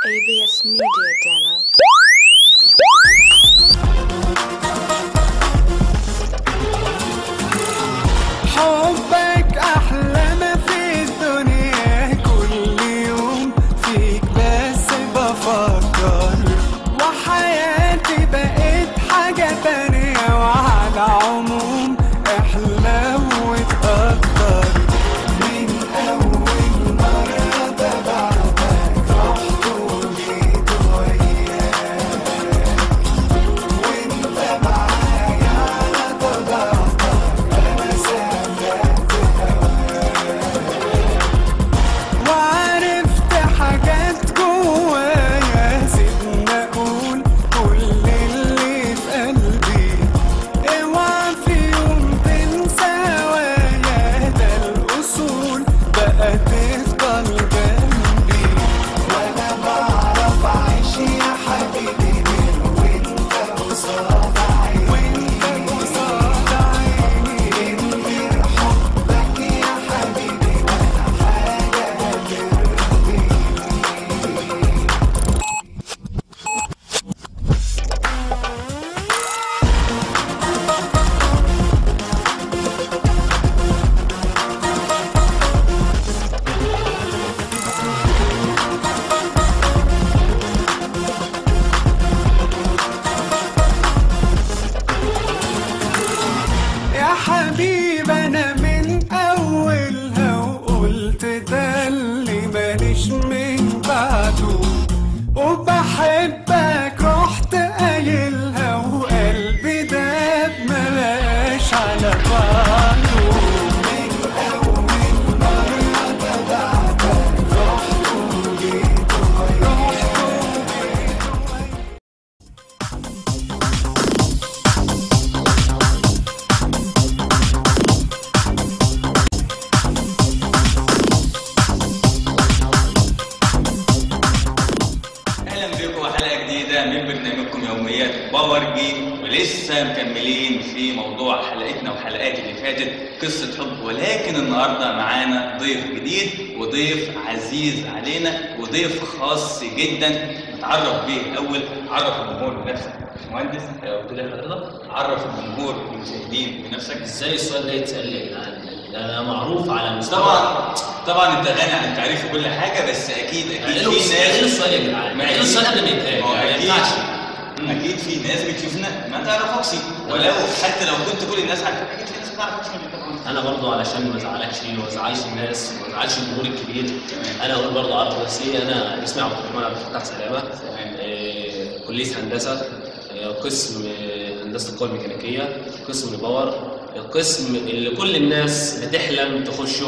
AVS Media Demo. حبك أحلى ما في الدنيا كل يوم فيك بس بفكر وحياتي بقت حاجة تانية وعلى عموم احلى وتقدر من أول مرة تبعتك رحت وجيت وياك وانت معايا على طبيعتك انا صدقت وعرفت حاجات جوايا سيبني اقول كل اللي في قلبي اوعى في يوم تنسى هوايا ده الاصول بقى تفضل جنبي وانا بعرف اعيش يا حبيبي من وانت قصاد عيني وانت قصاد عيني من غير حبك يا حبيبي ولا حاجه هترضيني يا حبيب انا من اولها وقلت ده اللي ماليش من بعده وبحبك رحت قايلها وقلبي داب ملاش على بعضه من اول مرة تبعتك رحت وجيت وياك اهلا بكم حلقه جديده من برنامجكم يوميات باور جيم ولسه مكملين في موضوع حلقتنا وحلقات اللي فاتت قصه حب ولكن النهارده معانا ضيف جديد وضيف عزيز علينا وضيف خاص جدا نتعرف بيه الاول عرف الجمهور بنفسك مهندس قلت لي حضرتك عرف الجمهور المشاهدين بنفسك ازاي السؤال ده يتسال لي يا جدعان؟ ده انا معروف على مستوى طبعا طبعا انت غني عن التعريف وكل حاجه بس اكيد اكيد ايه في ناس السؤال يا جدعان؟ ما ايه السؤال قبل ما يتقال؟ ما هو ما اكيد ينفعش اكيد في ناس بتشوفنا ما تعرفكش ولو حتى لو كنت كل الناس عارفاك اكيد في ناس ما تعرفكش من الأول. انا برضو علشان ما ازعلكش وما ازعلش الناس وما ازعلش الجمهور الكبير تمام. انا اقول برضو اعرف نفسي انا اسمي عبد الرحمن عبد الفتاح سلامه تمام. آه، كليه هندسه آه، قسم آه، هندسه القوى الميكانيكيه قسم باور القسم اللي كل الناس بتحلم تخشه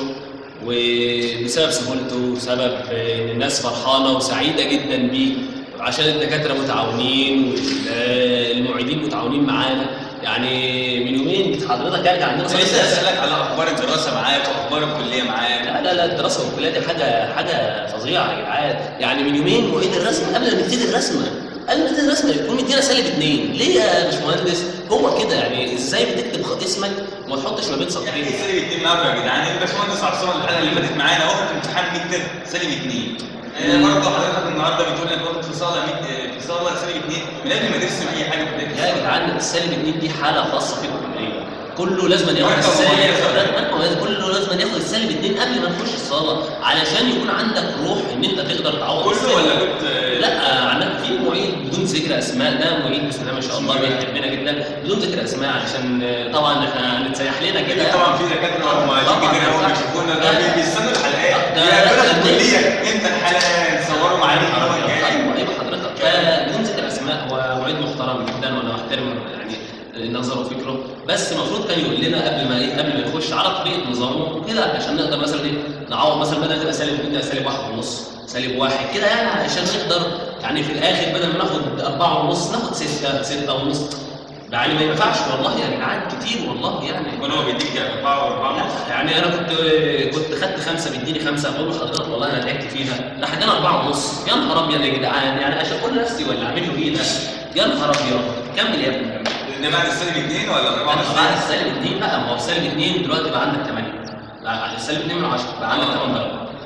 وبسبب سهولته وسبب آه، ان الناس فرحانه وسعيده جدا بيه عشان الدكاتره متعاونين والمعيدين متعاونين معانا يعني من يومين جيت حضرتك ارجع عندنا انا صلاة لسه الناس. اسالك على اخبار الدراسه معاك واخبار الكليه معاك لا لا لا الدراسه والكليه دي حاجه حاجه فظيعه يا جدعان يعني من يومين معيد الرسم قبل ما نبتدي الرسمه قبل ما نبتدي الرسمه يكون مدينا سالب اثنين ليه يا باشمهندس هو كده يعني ازاي بتكتب خط اسمك وما تحطش ما بين يعني سطرين سالب اتنين معاكم يا جدعان الباشمهندس عصام الحلقه اللي فاتت معانا اهو في امتحان ميد ترم سالب اتنين آه، برضه حضرتك النهارده بتقول انك كنت في صاله ميد في صاله سالب اتنين من قبل ما ترسم اي حاجه في بدايه يا جدعان السالب اثنين دي حاله خاصه في الكليه كله لازم ياخد وأنت السالب مميز ولا؟ لا، أنت كله لازم ياخد السالب اثنين قبل ما نخش الصاله علشان يكون عندك روح ان انت تقدر تعوض كله السالب. ولا كنت لا عندنا في معيد بدون ذكر اسماء ده معيد بسم الله ما شاء الله بيحبنا جدا بدون ذكر اسماء علشان آه، طبعا احنا هنتسيح لنا كده اكيد طبعا في دكاتره ومعيدين طبعاً، كتير قوي طبعاً. بيشوفونا لا. ده بيستنوا الحلقات ده- بيعملوا في ده- الكليه انت الحلقه تصوروا معانا الحلقه الجايه ايوه ايوه حضرتك فبدون ذكر اسماء هو معيد محترم جدا وانا احترم يعني نظره وفكره بس المفروض كان يقول لنا قبل ما ايه قبل ما يخش على طريقه نظامه وكده عشان نقدر مثلا ايه نعوض مثلا بدل تبقى سالب اتنين تبقى سالب واحد ونص سالب واحد كده يعني عشان نقدر يعني في الاخر بدل ما ناخد أربعة ونص ناخد ستة ستة ونص يعني ما ينفعش والله يا جدعان كتير والله يعني يكون هو بيديك اربعه واربعه ونص يعني انا كنت كنت خدت خمسه بيديني خمسه بقول لحضرتك والله انا تعبت فيها راح اداني اربعه ونص يا نهار ابيض يا جدعان يعني عشان اقول نفسي ولا اعمل له ايه ده يا نهار ابيض كمل يا ابني كمل ده بعد السالب اثنين ولا اربعه ونص؟ بعد السالب 2 بقى ما هو السالب 2 دلوقتي بقى عندك 8 بعد السالب 2 من 10 بقى عندك 8 درجات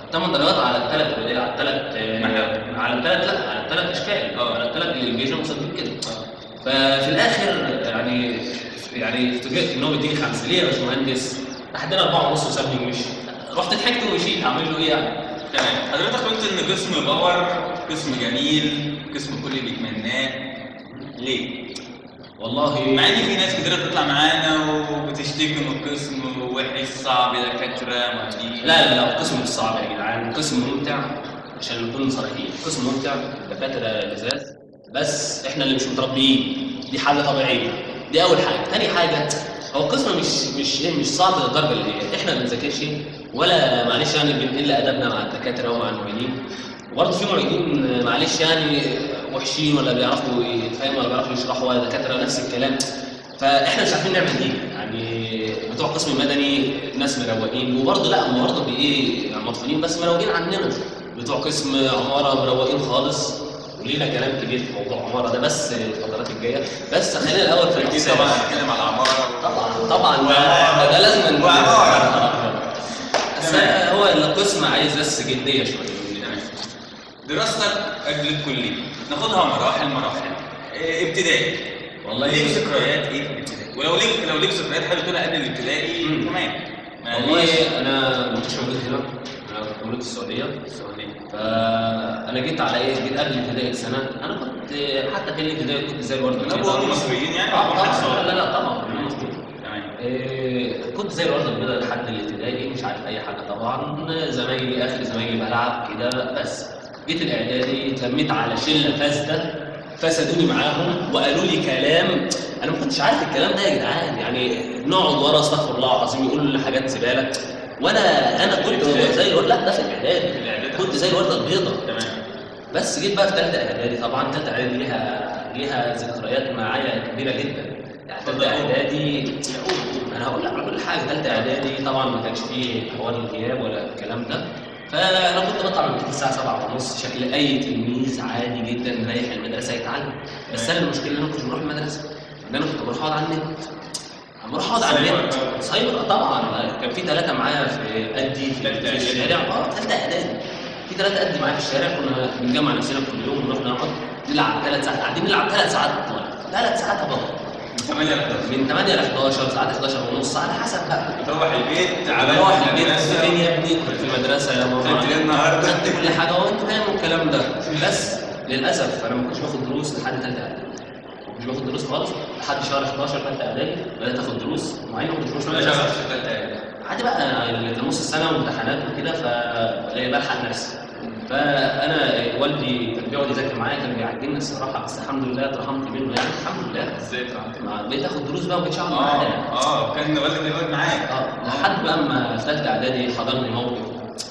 ثمان درجات على الثلاث على الثلاث محاور. على الثلاث لا على الثلاث اشكال اه. على الثلاث اللي بيجوا مصدقين كده ففي الاخر يعني يعني افتكرت ان هو بيديني خمسه ليه يا باشمهندس؟ راح اداني اربعه ونص وسابني ومشي رحت ضحكت ومشيت هعمل له ايه يعني؟ تمام حضرتك قلت ان قسم باور قسم جميل قسم الكل بيتمناه ليه؟ والله مع ان في ناس كتير بتطلع معانا وبتشتكي من القسم وحش صعب دكاتره معيدين لا لا لا قسم مش صعب يا جدعان قسم ممتع عشان نكون صريحين قسم ممتع دكاتره لزاز بس احنا اللي مش متربيين دي حاجه طبيعيه دي اول حاجه تاني حاجه هو القسم مش مش ايه مش صعب للدرجه اللي هي احنا ما بنذاكرش ولا معلش يعني بنقل ادبنا مع الدكاتره ومع المعيدين وبرضه في معيدين معلش يعني وحشين ولا بيعرفوا يتفهموا ولا بيعرفوا يشرحوا ولا دكاتره نفس الكلام فاحنا مش عارفين نعمل دي يعني بتوع قسم المدني ناس مروقين وبرضه لا هم برضه بايه يعني مطفولين بس مروقين عننا بتوع قسم عماره مروقين خالص ولينا كلام كبير في موضوع عماره ده بس الفترات الجايه بس خلينا الاول في اكيد الاقتصاد طبعا هنتكلم على العماره طبعا طبعا ده, وعمارة. ده لازم نقول. وعمارة. بس تمام. هو القسم عايز بس جديه شويه تمام. دراستك قبل الكليه ناخدها مراحل مراحل إيه، ابتدائي والله ليك ذكريات ايه في الابتدائي ولو ليك لو ليك ذكريات حلوه تقولها قبل الابتدائي مم. تمام ما والله ليش. انا ما كنتش موجود هنا انا كنت موجود في السعوديه السعوديه فانا جيت على ايه جيت قبل الابتدائي بسنه انا كنت حتى في الابتدائي كنت زي الورده من ابو ام مصريين يعني اه أبو حد طبعا صغير. لا لا طبعا أنا مصري. تمام إيه، كنت زي الورده البيضاء لحد الابتدائي مش عارف اي حاجه طبعا زمايلي اخر زمايلي بلعب كده بس جيت الاعدادي اتلميت على شله فاسده فسدوني معاهم وقالوا لي كلام انا ما كنتش عارف الكلام ده يا جدعان يعني نقعد ورا استغفر الله العظيم يقولوا لنا حاجات زباله وانا انا كنت زي الورده لا ده في الاعدادي الإعدادي. كنت زي الورده البيضاء تمام بس جيت بقى في ثالثه اعدادي طبعا ثالثه اعدادي ليها ليها ذكريات معايا كبيره جدا يعني اتفضل. ثالثه اعدادي انا هقول لك على كل حاجه ثالثه اعدادي طبعا ما كانش فيه حوار الغياب ولا الكلام ده فانا كنت بطلع من البيت الساعه 7 ونص شكل اي تلميذ عادي جدا رايح المدرسه يتعلم بس انا المشكله ان انا ما كنتش بروح المدرسه ان انا كنت بروح اقعد على النت اما اروح اقعد على سايبر. النت سايبر آه طبعا كان في ثلاثه معايا في قدي في, تالتة في إعدادي. الشارع اه ثالثه اعدادي في ثلاثه قد معايا في الشارع كنا بنجمع نفسنا كل يوم ونروح نقعد نلعب ثلاث ساعات قاعدين نلعب ثلاث ساعات ثلاث ساعات يا بابا 8 ل 11 من 8 ل 11 ساعات 11 ونص على حسب بقى تروح البيت تعبان بروح في البيت المدرسة. فين يا ابني كنت في المدرسه يا ماما خدت ايه النهارده؟ خدت كل حاجه وانت فاهم الكلام ده بس للاسف انا ما كنتش باخد دروس لحد ثالثه اعدادي ما كنتش باخد دروس خالص لحد شهر 11 ثالثه اعدادي بدات اخد دروس مع اني ما كنتش بروح ما مدرسه شغلتش في تالتة إعدادي. عادي بقى نص السنه وامتحانات وكده فلاقي بلحق نفسي فانا والدي كان بيقعد يذاكر معايا كان بيعجبني الصراحه بس الحمد لله اترحمت منه يعني الحمد لله ازاي اتعلمت؟ ما بقيت اخد دروس بقى وبقيت اقعد معاه يعني. اه اه كان والدك بيقعد معاك اه لحد بقى ما في ثالثه اعدادي حضرني موقف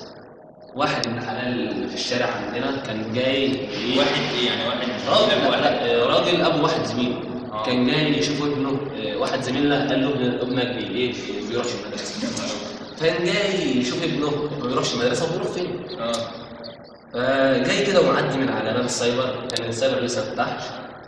واحد ابن حلال في الشارع عندنا كان جاي إيه؟ واحد ايه يعني واحد راجل أبو لا، لا، راجل ابو واحد زميل آه. كان جاي يشوف ابنه آه، واحد زميلنا قال له ابن- ابنك بي ايه ما بيروحش المدرسه كان جاي يشوف ابنه ما بيروحش المدرسه وبيروح فين اه فجاي كده ومعدي من على باب السايبر كان السايبر لسه ما فتحش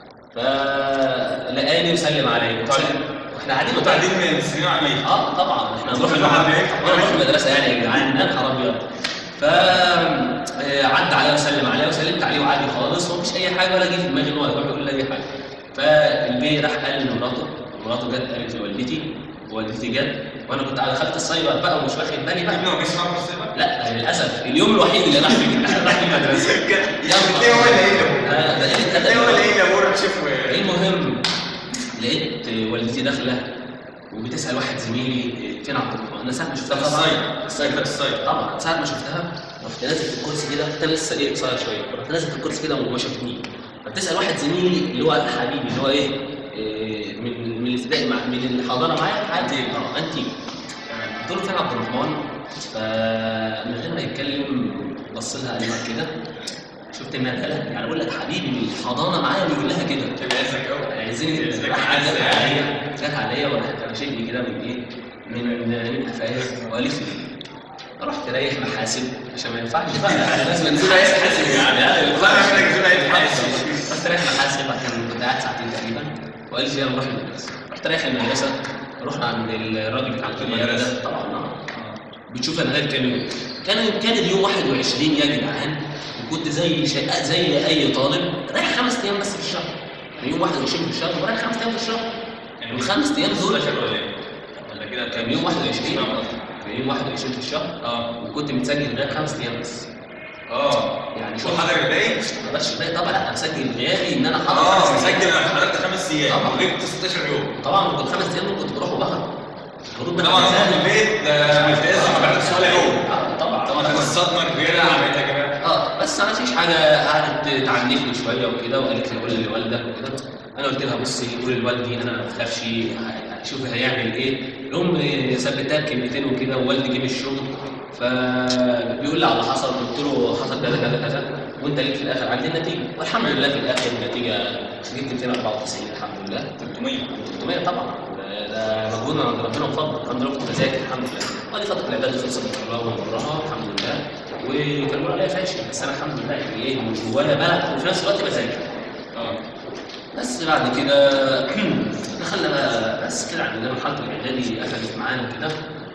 فلقاني وسلم عليا طيب. واحنا قاعدين كنت قاعدين من السنين عمية اه طبعا احنا هنروح كنت واحد بعيد. هنروح المدرسه يعني يا جدعان يا نهار ابيض ف آه، عدى عليا وسلم عليا وسلمت عليه وعادي خالص ومفيش اي حاجه ولا جه في دماغي ان هو يروح يقول لي اي حاجه فالبي راح قال لمراته مراته جت قالت لوالدتي ووالدتي جت وانا كنت على دخلت السايبر بقى ومش واخد بالي بقى ابنه ما بيسمعش في السينما؟ لا للاسف اليوم الوحيد اللي راح فيه راح فيه المدرسه يا نهار ليه هو اللي أبيض. قايله؟ آه، ده قله ليه هو ادب اللي قايله ورا تشوف المهم لقيت والدتي داخله وبتسال واحد زميلي فين عبد الرحمن انا ساعه ما شفتها طبعا الصيد الصيد الصيد طبعا ساعه ما شفتها رحت نازل في الكرسي كده كنت أنا لسه ايه قصير شويه رحت نازل في الكرسي كده وما شافنيش فبتسال واحد زميلي اللي هو حبيبي اللي هو ايه, إيه من من الابتدائي مع من الحضانه معايا حد اه انتي قلت له فين عبد الرحمن فمن غير ما يتكلم بص لها قال لها كده شفت الندالة يعني بقول لك حبيبي من الحضانه معايا بيقول لها كده بيعزك قوي عايزين بيعزك راح عز جت يعني عليا جت عليا وراحت رشدني كده من ايه من من قفايا وقالت لي رحت رايح محاسب عشان ما ينفعش بقى لازم انزل رايح محاسب يعني ها، ما طبعا ينفعش. انك تبقى عايز حاسس رحت رايح محاسب كان كنت قاعد ساعتين تقريبا وقال لي يلا نروح المدرسه رحت رايح المدرسه رحنا عند الراجل بتاع الكيمياء ده المدرسة. طبعا اه بتشوف انا غايب كام يوم كان كان اليوم 21 يا جدعان وكنت زي شيء زي اي طالب رايح خمس ايام بس في الشهر يعني يوم 21 في الشهر ورايح خمس ايام في الشهر يعني الخمس ايام دول شهر ولا ايه؟ ولا كده كان يوم 21 كان يوم 21 في الشهر اه وكنت متسجل غياب خمس ايام بس اه يعني شو شوف حضرتك الباقي؟ ما بقاش باقي طبعا لا انا مسجل غيابي ان انا حاضر اه خمس أيام. مسجل انا حضرتك خمس ايام طبعا. غبت 16 يوم طبعا كنت خمس ايام دول كنت بروح وبهرب المفروض بقى طبعا إنسان. صاحب البيت ده ممتاز ما بعدش ولا يوم آه، طبعا طبعا كانت الصدمه كبيره عملتها يا جماعه اه بس ما فيش حاجه قعدت تعنفني شويه وكده وقالت لي قول لوالدك وكده انا قلت لها بصي قولي لوالدي انا ما بخافش شوف هيعمل ايه الام ثبتها بكلمتين وكده ووالدي جه من الشغل فبيقول لي على اللي حصل قلت له حصل كذا كذا كذا وانت ليك في الاخر عندي النتيجه والحمد لله في الاخر النتيجه جبت 294 الحمد لله 300 300 طبعا ده ده مجهود من عند ربنا وفضل الحمد لله كنت بذاكر الحمد لله وادي فتره الاعداد خلصت الله ومرها الحمد لله وكانوا بيقولوا عليا فاشل بس انا الحمد لله يعني ايه من جوايا بلع وفي نفس الوقت بذاكر اه بس بعد كده دخلنا بقى بس كده عندنا مرحله الاعدادي قفلت معانا كده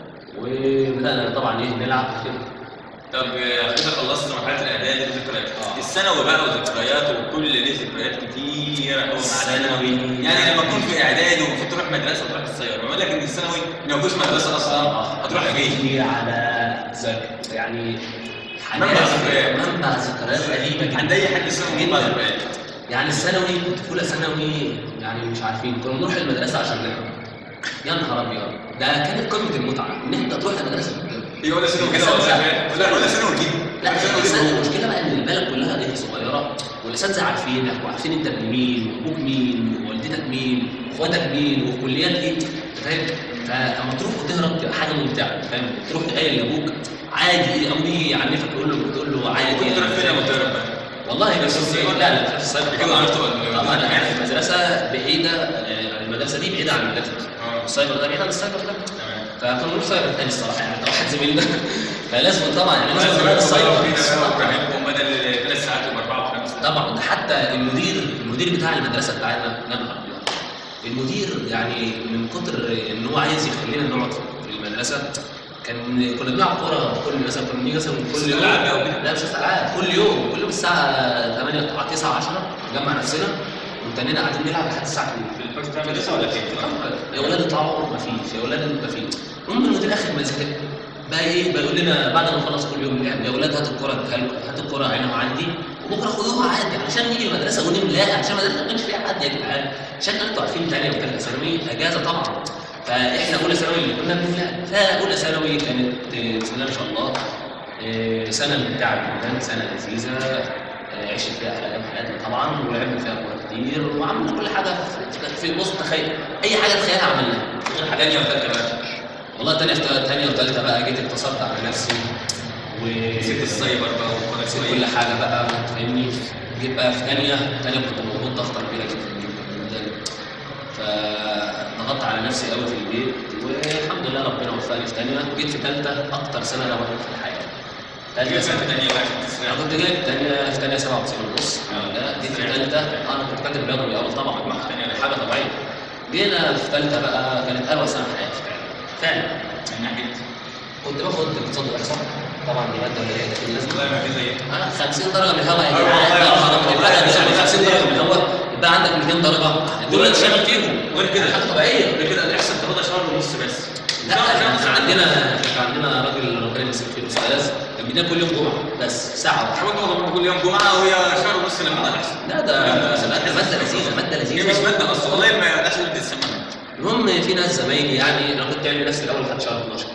وبدانا طبعا ايه نلعب كده طب كده خلصت مرحله الاعداد والذكريات آه. الثانوي بقى وذكريات وكل ليه ذكريات كتيره قوي مع الثانوي. الثانوي يعني لما تكون في اعدادي ومفروض تروح مدرسه وتروح السياره بقول لك ان الثانوي ما فيهوش مدرسه اصلا هتروح فين؟ كتير على ذاكر يعني منبع ذكريات. منبع ذكريات قديمه جدا عند اي حد الثانوي جدا. منبع ذكريات يعني الثانوي كنت في اولى ثانوي يعني مش عارفين كنا بنروح المدرسه عشان نلعب يا نهار ابيض ده كانت قمه المتعه ان انت تروح المدرسه هي ولا ثانوي كده ولا ثانوي ولا ولا ثانوي جديد لا ولا ثانوي الإنسان- جديد. المشكله بقى ان البلد كلها دي صغيره والاساتذه عارفينك وعارفين انت ابن مين وابوك مين ووالدتك مين واخواتك مين والكليات ايه فاهم فلما تروح وتهرب تبقى حاجه ممتعه فاهم تروح تقايل لابوك عادي او يجي يعنفك تقول له تقول له عادي كنت تروح فين لما تهرب بقى؟ والله بس الصيف؟ لا لا في الصيف كده طبعاً. عرفت ولا- طبعا انا عارف المدرسه بعيده آه، المدرسه دي بعيده عن المدرسه اه السايبر ده بعيد عن السايبر ده تمام فكنا بنروح سايبر تاني الصراحه يعني ده واحد زميلنا فلازم طبعا يعني لازم لازم نروح السايبر السايبر بدل ثلاث ساعات واربعه وخمسه طبعا ده حتى المدير المدير بتاع المدرسه بتاعتنا يا نهار أبيض. المدير يعني من كتر ان هو عايز يخلينا نقعد في المدرسه كان كنا بنلعب كوره كل مثلا كنا بنيجي مثلا كل يوم ألعاب أو كده؟ لا مش بس العاب كل يوم كل يوم الساعه 8 9 10 نجمع نفسنا وتنينا قاعدين نلعب لحد الساعه 2 في الفرق بتاع مدرسه ولا فين؟ يا ولاد اطلعوا ما فيش يا ولاد ما فيش المهم المدير اخر ما زهق بقى ايه بقى يقول لنا بعد ما نخلص كل يوم لعب يا ولاد هاتوا الكوره اديها لكم هاتوا الكوره عينها عندي وبكره خدوها عادي علشان نيجي المدرسه ونملاها عشان المدرسه ما كانش فيها حد يا جدعان عشان انتوا عارفين ثانيه وثالثه ثانوي اجازه طبعا فاحنا اولى ثانوي اللي كنا بنملاها فاولى ثانوي كانت آه، بسم الله ما شاء الله آه، سنه ممتعه جدا سنه لذيذه آه، عشت فيها احلى ايام حياتنا طبعا ولعبنا فيها كوره كتير وعملنا كل حاجه في- في بص تخيل اي حاجه تخيلها عملناها غير حاجات تانية وتالتة بقى والله تانية تانية وتالتة بقى جيت اتصلت على نفسي و نسيت السايبر بقى وكنا نسيت كل حاجة بقى فاهمني جيت بقى في تانية تانية كنت موجود ضغطة كبيرة جدا جدا جدا فضغطت على نفسي قوي في البيت والحمد لله ربنا وفقني في تانية جيت في تالتة أكتر سنة روقت في الحياة هي تالتة سنة سنة تانية بقى عشان تسرع انا كنت جايب تانية في تانية 97 ونص الحمد لله جيت في تالتة انا كنت كاتب رياضة من الاول طبعا حاجة طبيعية جينا في تالتة بقى كانت أروع سنة في حياتي فعلا فعلا من ناحية كنت باخد اقتصاد واحصاء طبعا دي ماده اللي هي كانت لازم والله ما في زيك انا 50 درجه من الهواء يا أيوة جدعان والله يا نهار أبيض. والله. يبقى يعني 50 درجه من الهواء يبقى عندك 200 درجه دول اللي تشتغل فيهم غير كده حاجه طبيعيه غير كده الاحسن تاخدها شهر ونص بس لا احنا كان عندنا كان عندنا راجل ربنا يمسك فيه الاستاذ كان بيدينا كل يوم جمعه بس ساعه واحده حاولت والله كل يوم جمعة وهي شهر ونص لما احسن لا ده ده ماده لذيذه ماده هي مش لذيذه مادة اصلا والله ما لهاش ولد السماء المهم في ناس زمايلي يعني انا كنت علمي نفسي الاول لحد شهر 12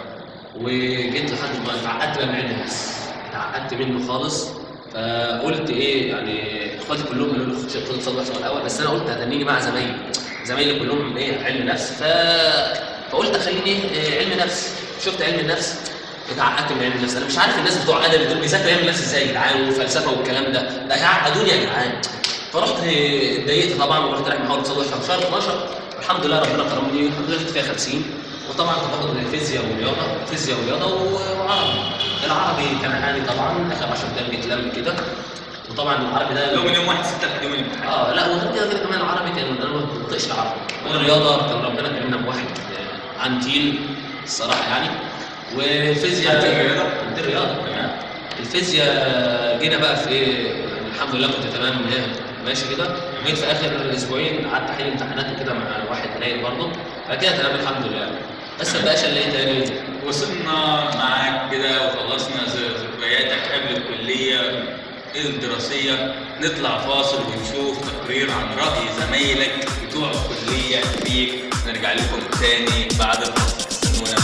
وجيت لحد ما اتعقدت بقى من علم النفس اتعقدت منه خالص فقلت ايه يعني اخواتي كلهم قالوا لي خد خد اتصال واحد الاول بس انا قلت هتنيني مع زمايلي زمايلي كلهم ايه علم نفس ف فقلت خليني ايه علم نفس شفت علم النفس اتعقدت من علم النفس انا مش عارف الناس بتوع ادب دول بيذاكروا علم النفس ازاي يا جدعان وفلسفه والكلام ده ده يعقدوني يا جدعان فرحت اتضايقت طبعا ورحت رايح محاضره اتصال واحد في شهر 12 والحمد لله ربنا كرمني الحمد لله جبت فيها 50 وطبعا كنت باخد فيزياء ورياضه فيزياء ورياضه و- وعربي العربي كان عالي طبعا اخر 10 دقايق بيتلم كده وطبعا العربي ده لو من يوم واحد ستة لحد يوم الامتحان اه لا وغير كده كده كمان العربي كان انا ما بنطقش العربي والرياضه كان ربنا كرمنا بواحد آه، عن تيل الصراحه يعني والفيزياء كنت رياضه تمام الفيزياء جينا بقى في ايه يعني الحمد لله كنت تمام من هنا ماشي كده جيت في اخر اسبوعين قعدت احل امتحانات كده مع واحد نايم برضه بعد كده تمام الحمد لله بس ما بقاش الا ايه تاني وصلنا معاك كده وخلصنا ذ- ذكرياتك قبل الكلية الدراسية نطلع فاصل ونشوف تقرير عن رأي زمايلك بتوع الكلية فيك نرجع لكم تاني بعد الفاصل استنونا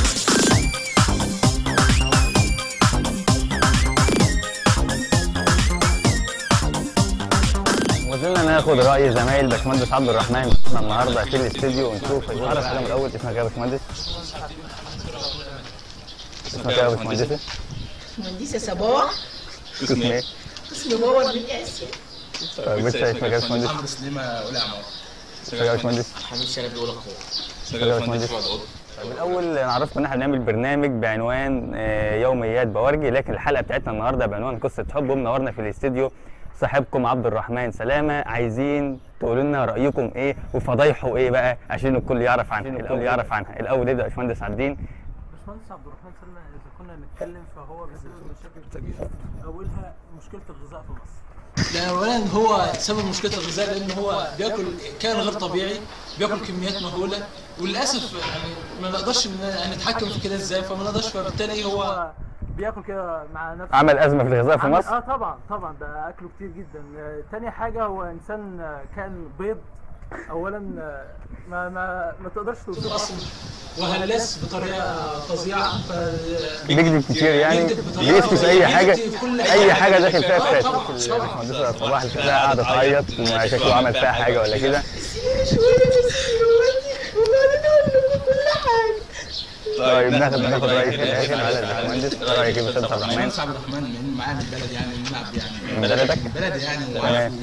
وزلنا ناخد راي زمايل باشمهندس عبد الرحمن احنا النهارده في الاستديو ونشوف نعرف عليهم الاول اسمك ايه يا باشمهندس؟ اسمك ايه يا باشمهندس؟ مهندسة صباح اسمك ايه؟ اسمي باور من اسيا طيب لسه اسمك ايه يا باشمهندس؟ محمد سليمة أولى عمار اسمك ايه يا باشمهندس؟ حميد شلبي ولا قوة اسمك ايه يا باشمهندس؟ طيب الاول نعرفكم ان احنا بنعمل برنامج بعنوان آه، يوميات بورجي لكن الحلقه بتاعتنا النهارده بعنوان قصه حب ومنورنا في الاستديو صاحبكم عبد الرحمن سلامه عايزين تقولوا لنا رايكم ايه وفضايحه ايه بقى عشان الكل يعرف عنها الكل يعرف عنها الاول يبدا باشمهندس عابدين باشمهندس عبد الرحمن سلمى اذا كنا نتكلم فهو بسبب مشاكل كتير اولها مشكله الغذاء في مصر لان اولا هو سبب مشكله الغذاء لان هو بياكل كان غير طبيعي بياكل كميات مهوله وللاسف يعني ما نقدرش ن- نتحكم في كده ازاي فما نقدرش فبالتالي هو هو بياكل كده مع نفسه عمل ازمه في الغذاء في عمل- مصر اه طبعا طبعا ده اكله كتير جدا آه، تاني حاجه هو انسان آه، كان بيض اولا آه، ما ما ما تقدرش توصفه اصلا وهلاس بطريقه فظيعه ف بيكذب كتير يعني بيكذب بطريقة بيفتش اي بيكذب حاجه في كل اي حاجه داخل فيها آه، فات طبعاً، طبعاً. الباشمهندسه صباح اللي شكلها قاعده تعيط شكله عمل فيها حاجه ولا كده طيب ناخد ناخد رايك في الاخر على الباشمهندس رايك ايه يا باشمهندس عبد الرحمن مهندس عبد الرحمن من معانا من البلد يعني بنلعب يعني من بلدك من بلدي يعني تمام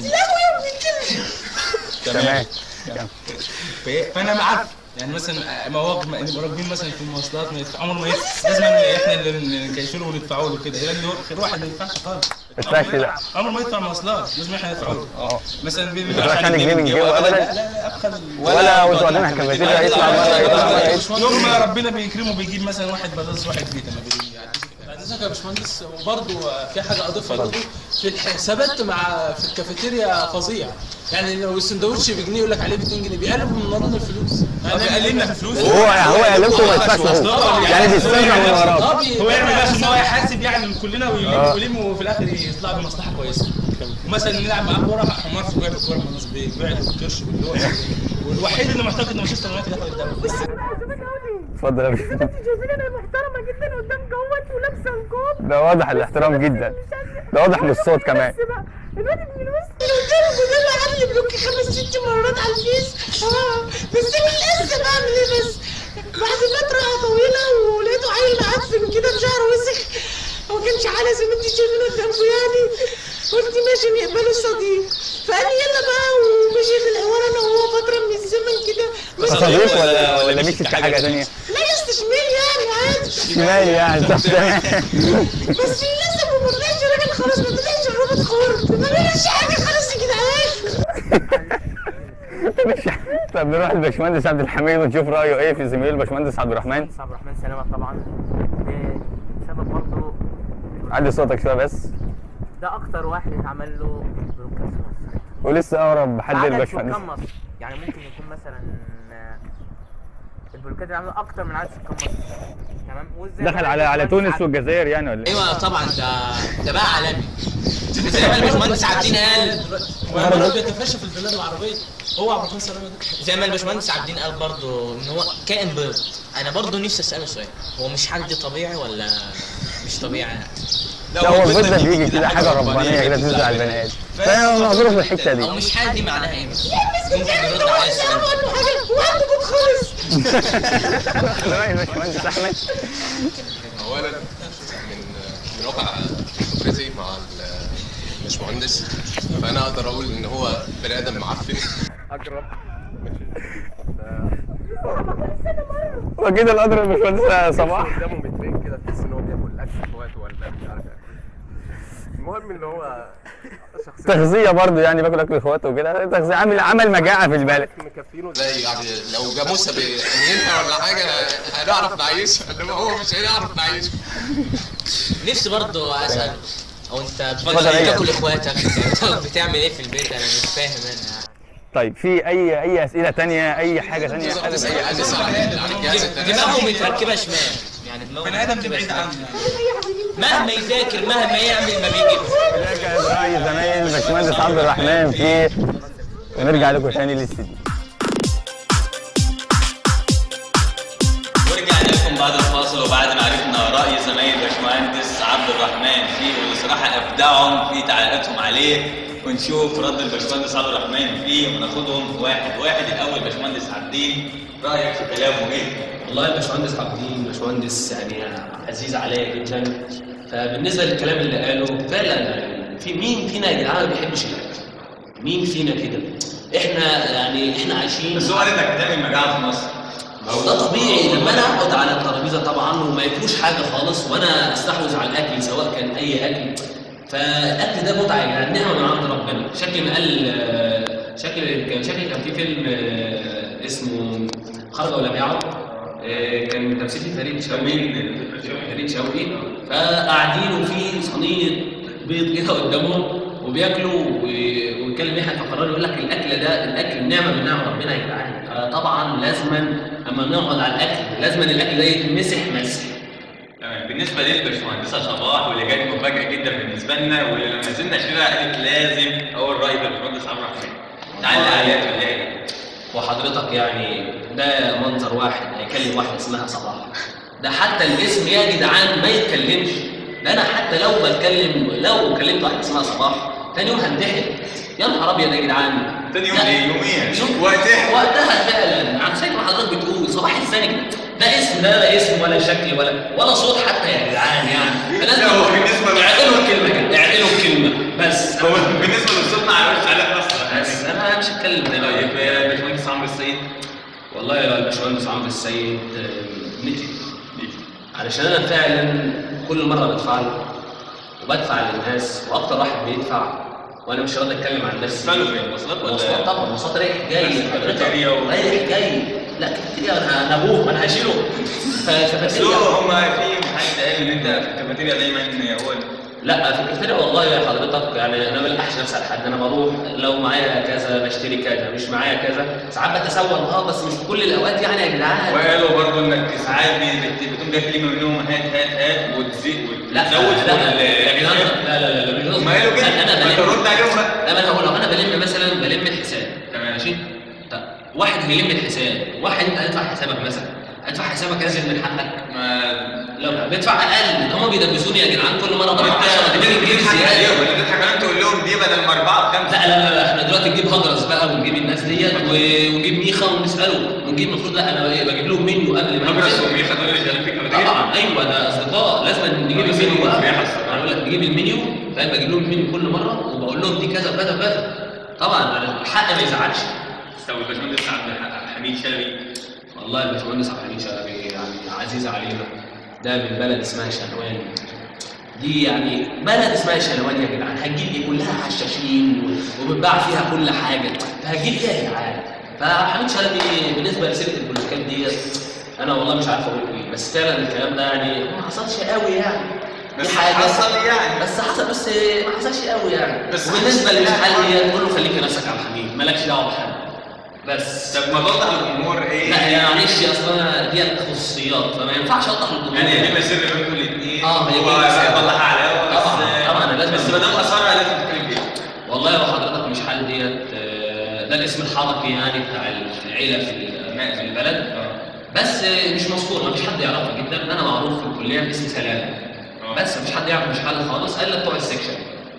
وعارف تمام ف- فانا ما عارف يعني مثلا مواقف ما نبقى راكبين مثلا في المواصلات ما يدفع عمره ما يدفع لازم احنا اللي نكشفه له وندفعه له كده لان هو خير واحد ما يدفعش خالص ادفعش لا عمره ما يدفع مواصلات لازم احنا ندفعه له اه مثلا بي- بتروح عشان جنيه من جيبه لا ابدا لا لا ابخل ولا وانتوا قاعدين على الكافيتيريا يطلع مره يطلع مره يطلع. يوم ما ربنا بيكرمه بيجيب مثلا واحد بطاطس واحد بيتا ما بيجيش بعد يا باشمهندس وبرضه في حاجه اضيفها برضه في الحسابات مع في الكافيتيريا فظيع يعني لو السندوتش بجنيه يقول لك عليه ب 2 جنيه بيقلبوا من ورانا الفلوس بيقللنا في فلوس هو هو قلبته ما يدفعش هو يعني بيستنى من وراك آه، بي- هو يعمل بس ان هو يحاسب يعني من كلنا ويلم آه. ويلم وفي الاخر يطلع بمصلحه كويسه مثلا نلعب معاه كوره حمار في بيع الكوره خلاص بيبيع الكرش باللي هو والوحيد اللي معتقد ان مانشستر يونايتد ياخد الدوري اتفضل يا باشمهندس شايفين انا محترمة جدا قدام جوت ولابسة الكوب ده واضح الاحترام جدا ده واضح من الصوت كمان بس بقى الواد ابن الوسط لو جرب وده اللي عامل بلوك خمس ست مرات على الفيس اه بس للاسف بعمل ايه بس بعد فترة طويلة ولقيته عيل معفن كده بشعره وسخ هو كانش على زي ما انت شايفين قدامكم يعني قلت ماشي نقبله صديق فقال لي يلا بقى ومشي في الحوار انا وهو فترة من الزمن كده بس صديق ولا ولا ميكس في حاجه ثانيه لا يستشمل يعني عادي شمال يعني طب تمام بس للاسف ما طلعش راجل خلاص ما طلعش الروبوت خور ما بيعملش حاجه خلاص يا جدعان طب نروح للباشمهندس عبد الحميد ونشوف رايه ايه في زميل الباشمهندس عبد الرحمن باشمهندس عبد الرحمن سلامه طبعا ده سبب برضه علي صوتك شويه بس ده اكتر واحد اتعمل له بروكاست مصر ولسه اقرب حد عدد للباشمهندس سكان مصر يعني ممكن يكون مثلا آه، البلوكات اللي عامله اكتر من عدد سكان مصر تمام وازاي دخل على على تونس والجزائر يعني ولا ايه؟ ايوه طبعا ده ده بقى عالمي زي ما الباشمهندس عابدين قال وعمال بيتفشى في البلاد العربيه هو عبد الرحمن سلامه ده زي ما الباشمهندس عابدين قال برضه ان هو كائن بيض انا برضه نفسي اساله سؤال هو مش حد طبيعي ولا مش طبيعي يعني لا هو البيض ده بيجي كده حاجه ربانيه كده تنزل على البني ادم فانا نظره في الحته دي او مش حد دي معناها ايه ممكن يرد على السؤال وعنده بوت خالص راي الباشمهندس احمد اولا من من واقع خبرتي مع الباشمهندس فانا اقدر اقول ان هو بني ادم معفن واكيد القدر الباشمهندس صباح قدامه مترين كده تحس ان هو بياكل اكل في وقته ولا مش عارف يعني المهم ان هو شخصيه تغذيه برضه يعني باكل اكل اخواته وكده تغذيه عامل عمل مجاعه في البلد مكفينه زي يعني لو جاموسه بينها ولا حاجه هنعرف نعيشها انما هو مش هنعرف نعيشها نفسي برضه اسال او انت اتفضل بتفضل أيوة. تاكل اخواتك يعني بتعمل ايه في البيت انا مش فاهم انا طيب في اي اي اسئله تانية اي حاجه تانية حابب دماغه متركبه شمال يعني دماغه بني ادم متركبة بعيد شمال. عنه مهما يذاكر مهما يعمل ما بيجيبش راي زمايل باشمهندس عبد الرحمن في ونرجع لكم تاني للاستديو ورجعنا لكم بعد الفاصل وبعد ما عرفنا راي زمايل باشمهندس عبد الرحمن فيه واللي صراحه ابدعهم في تعليقاتهم عليه ونشوف رد الباشمهندس عبد الرحمن فيه وناخدهم واحد واحد الاول باشمهندس عابدين رايك في كلامه ايه؟ والله الباشمهندس عابدين باشمهندس يعني عزيز عليا جدا فبالنسبه للكلام اللي قاله فعلا يعني في مين فينا يا جدعان ما بيحبش الاكل؟ مين فينا كده؟ احنا يعني احنا عايشين بس هو قال انك هتعمل مجاعه في مصر ما هو ده طبيعي لما انا اقعد على الترابيزه طبعا وما ياكلوش حاجه خالص وانا استحوذ على الاكل سواء كان اي اكل فالاكل ده متعه يعني نعمه من عند ربنا شكل ما قال آه، شكل كان شكل كان في فيلم آه، اسمه خرج ولم يعد آه، كان تمثيل فريد شوقي فريد شوقي فقاعدين وفي صينيه بيض كده قدامهم وبياكلوا و- ويتكلم يحيى فقرار يقول لك الاكل ده الاكل نعمه من نعم ربنا يا جدعان فطبعا لازما اما نقعد على الاكل لازما الاكل ده يتمسح مسح تمام بالنسبه للباشمهندسه صباح واللي كانت مفاجاه جدا بالنسبه لنا واللي لما نزلنا شيرها قالت لازم اول راي بالباشمهندس عبد الرحمن تعالى عليها في الآية. وحضرتك يعني ده منظر واحد هيكلم واحده اسمها صباح ده حتى الاسم يا جدعان ما يتكلمش ده انا حتى لو بتكلم لو كلمت واحده اسمها صباح تاني يوم هنتحر يا نهار ابيض يا جدعان تاني يوم لا. ايه يوميا يوم- وقتها وقتها فعلا عن زي ما حضرتك بتقول صباح الزنك ده اسم ده لا اسم ولا شكل ولا ولا صوت حتى يا جدعان يعني فلازم لا، هو بالنسبة ل- اعقلوا الكلمه كده اعقلوا الكلمه بس هو بالنسبه للصوت ما عرفش عليها اصلا بس انا مش هتكلم دلوقتي طيب يا باشمهندس عمرو السيد والله يا الباشمهندس عمرو السيد آه، نتي علشان انا فعلا كل مره بدفع له وبدفع للناس واكتر واحد بيدفع وانا مش راضي اتكلم عن نفسي تدفع له فين؟ مواصلات ولا- مواصلات طبعا مواصلات رايح جاي بس حضرتك. كافيتيريا و- رايح جاي لا كافيتيريا انا انا ابوه ما انا هشيله بس فكافيتيريا هو هما في حد قال ان انت في الكافيتيريا دايما هو لا في الكافيتيريا والله يا حضرتك يعني انا ما بلحقش نفسي على حد انا بروح لو معايا كذا بشتري كذا مش معايا كذا ساعات بتسول اه بس مش في كل الاوقات يعني يا جدعان وقالوا برضه انك ساعات بت- بتقوم جاي كلمه منهم هات هات هات وتزيد لا وتزود لا فوق لا ال- يا جدعان لا لا لا لا ما قالوا كده انا ما بلم ترد عليهم بقى لا ما انا هقول لك انا بلم مثلا بلم الحساب تمام ماشي طب واحد بيلم الحساب واحد انت هتدفع حسابك مثلا هتدفع حسابك ازيد من حقك ما لا بيدفع اقل هم بيدبسوني يا جدعان كل مره انت بدفع 10 بتضحك تجيب بتضحك زياده عليهم ولا بتضحك عليهم تقول لهم دي بدل ما اربعه بخمسه لا لا لا احنا دلوقتي نجيب هجرس بقى ونجيب الناس ديت و- ونجيب ميخا ونساله ونجيب المفروض لا انا ايه بجيب لهم منيو قبل ما هجرس ينزل. وميخا دول اللي شغالين في الكافيتيريا طبعا ايوه ده اصدقاء لازم نجيب بس المنيو بقى الميخا الصراحة. انا بقول لك نجيب المنيو فاهم بجيب لهم المنيو كل مره وبقول لهم دي كذا كذا كذا طبعا أنا الحق ما يزعلش طب الباشمهندس عبد الح- حميد شلبي والله الباشمهندس عبد الحميد شلبي يعني عزيز علينا ده من بلد اسمها شنوان دي يعني بلد اسمها شنوان يا جدعان هتجيب ايه كلها حشاشين و- وبتباع فيها كل حاجه فهتجيب ايه يا جدعان فحميد شلبي بالنسبه لسيره البلوكات ديت انا والله مش عارف اقول ايه بس فعلا الكلام ده يعني ما حصلش قوي يعني دي بس حاجة. حصل يعني. بس حصل بس ما حصلش قوي يعني بس بس وبالنسبه حصل للحل يعني. هي تقول له خليك نفسك على الحميد مالكش دعوه بحد بس طب ما توضح الامور ايه لا يا معلش اصل انا دي خصوصيات فما ينفعش اوضح للجمهور يعني دي مسير بينكم الاثنين اه هي هو دي مسير. طلعها على الهوا بس طبعا طبعا انا لازم بس ما دام اصرها لازم تتكلم فيها والله لو حضرتك مش حل ديت آه، ده الاسم الحركي يعني بتاع العيله في ال- في البلد بس آه، مش مذكور ما فيش حد يعرفها جدا انا معروف في الكليه باسم سلام بس مفيش حد يعرف مش حل خالص الا بتوع السكشن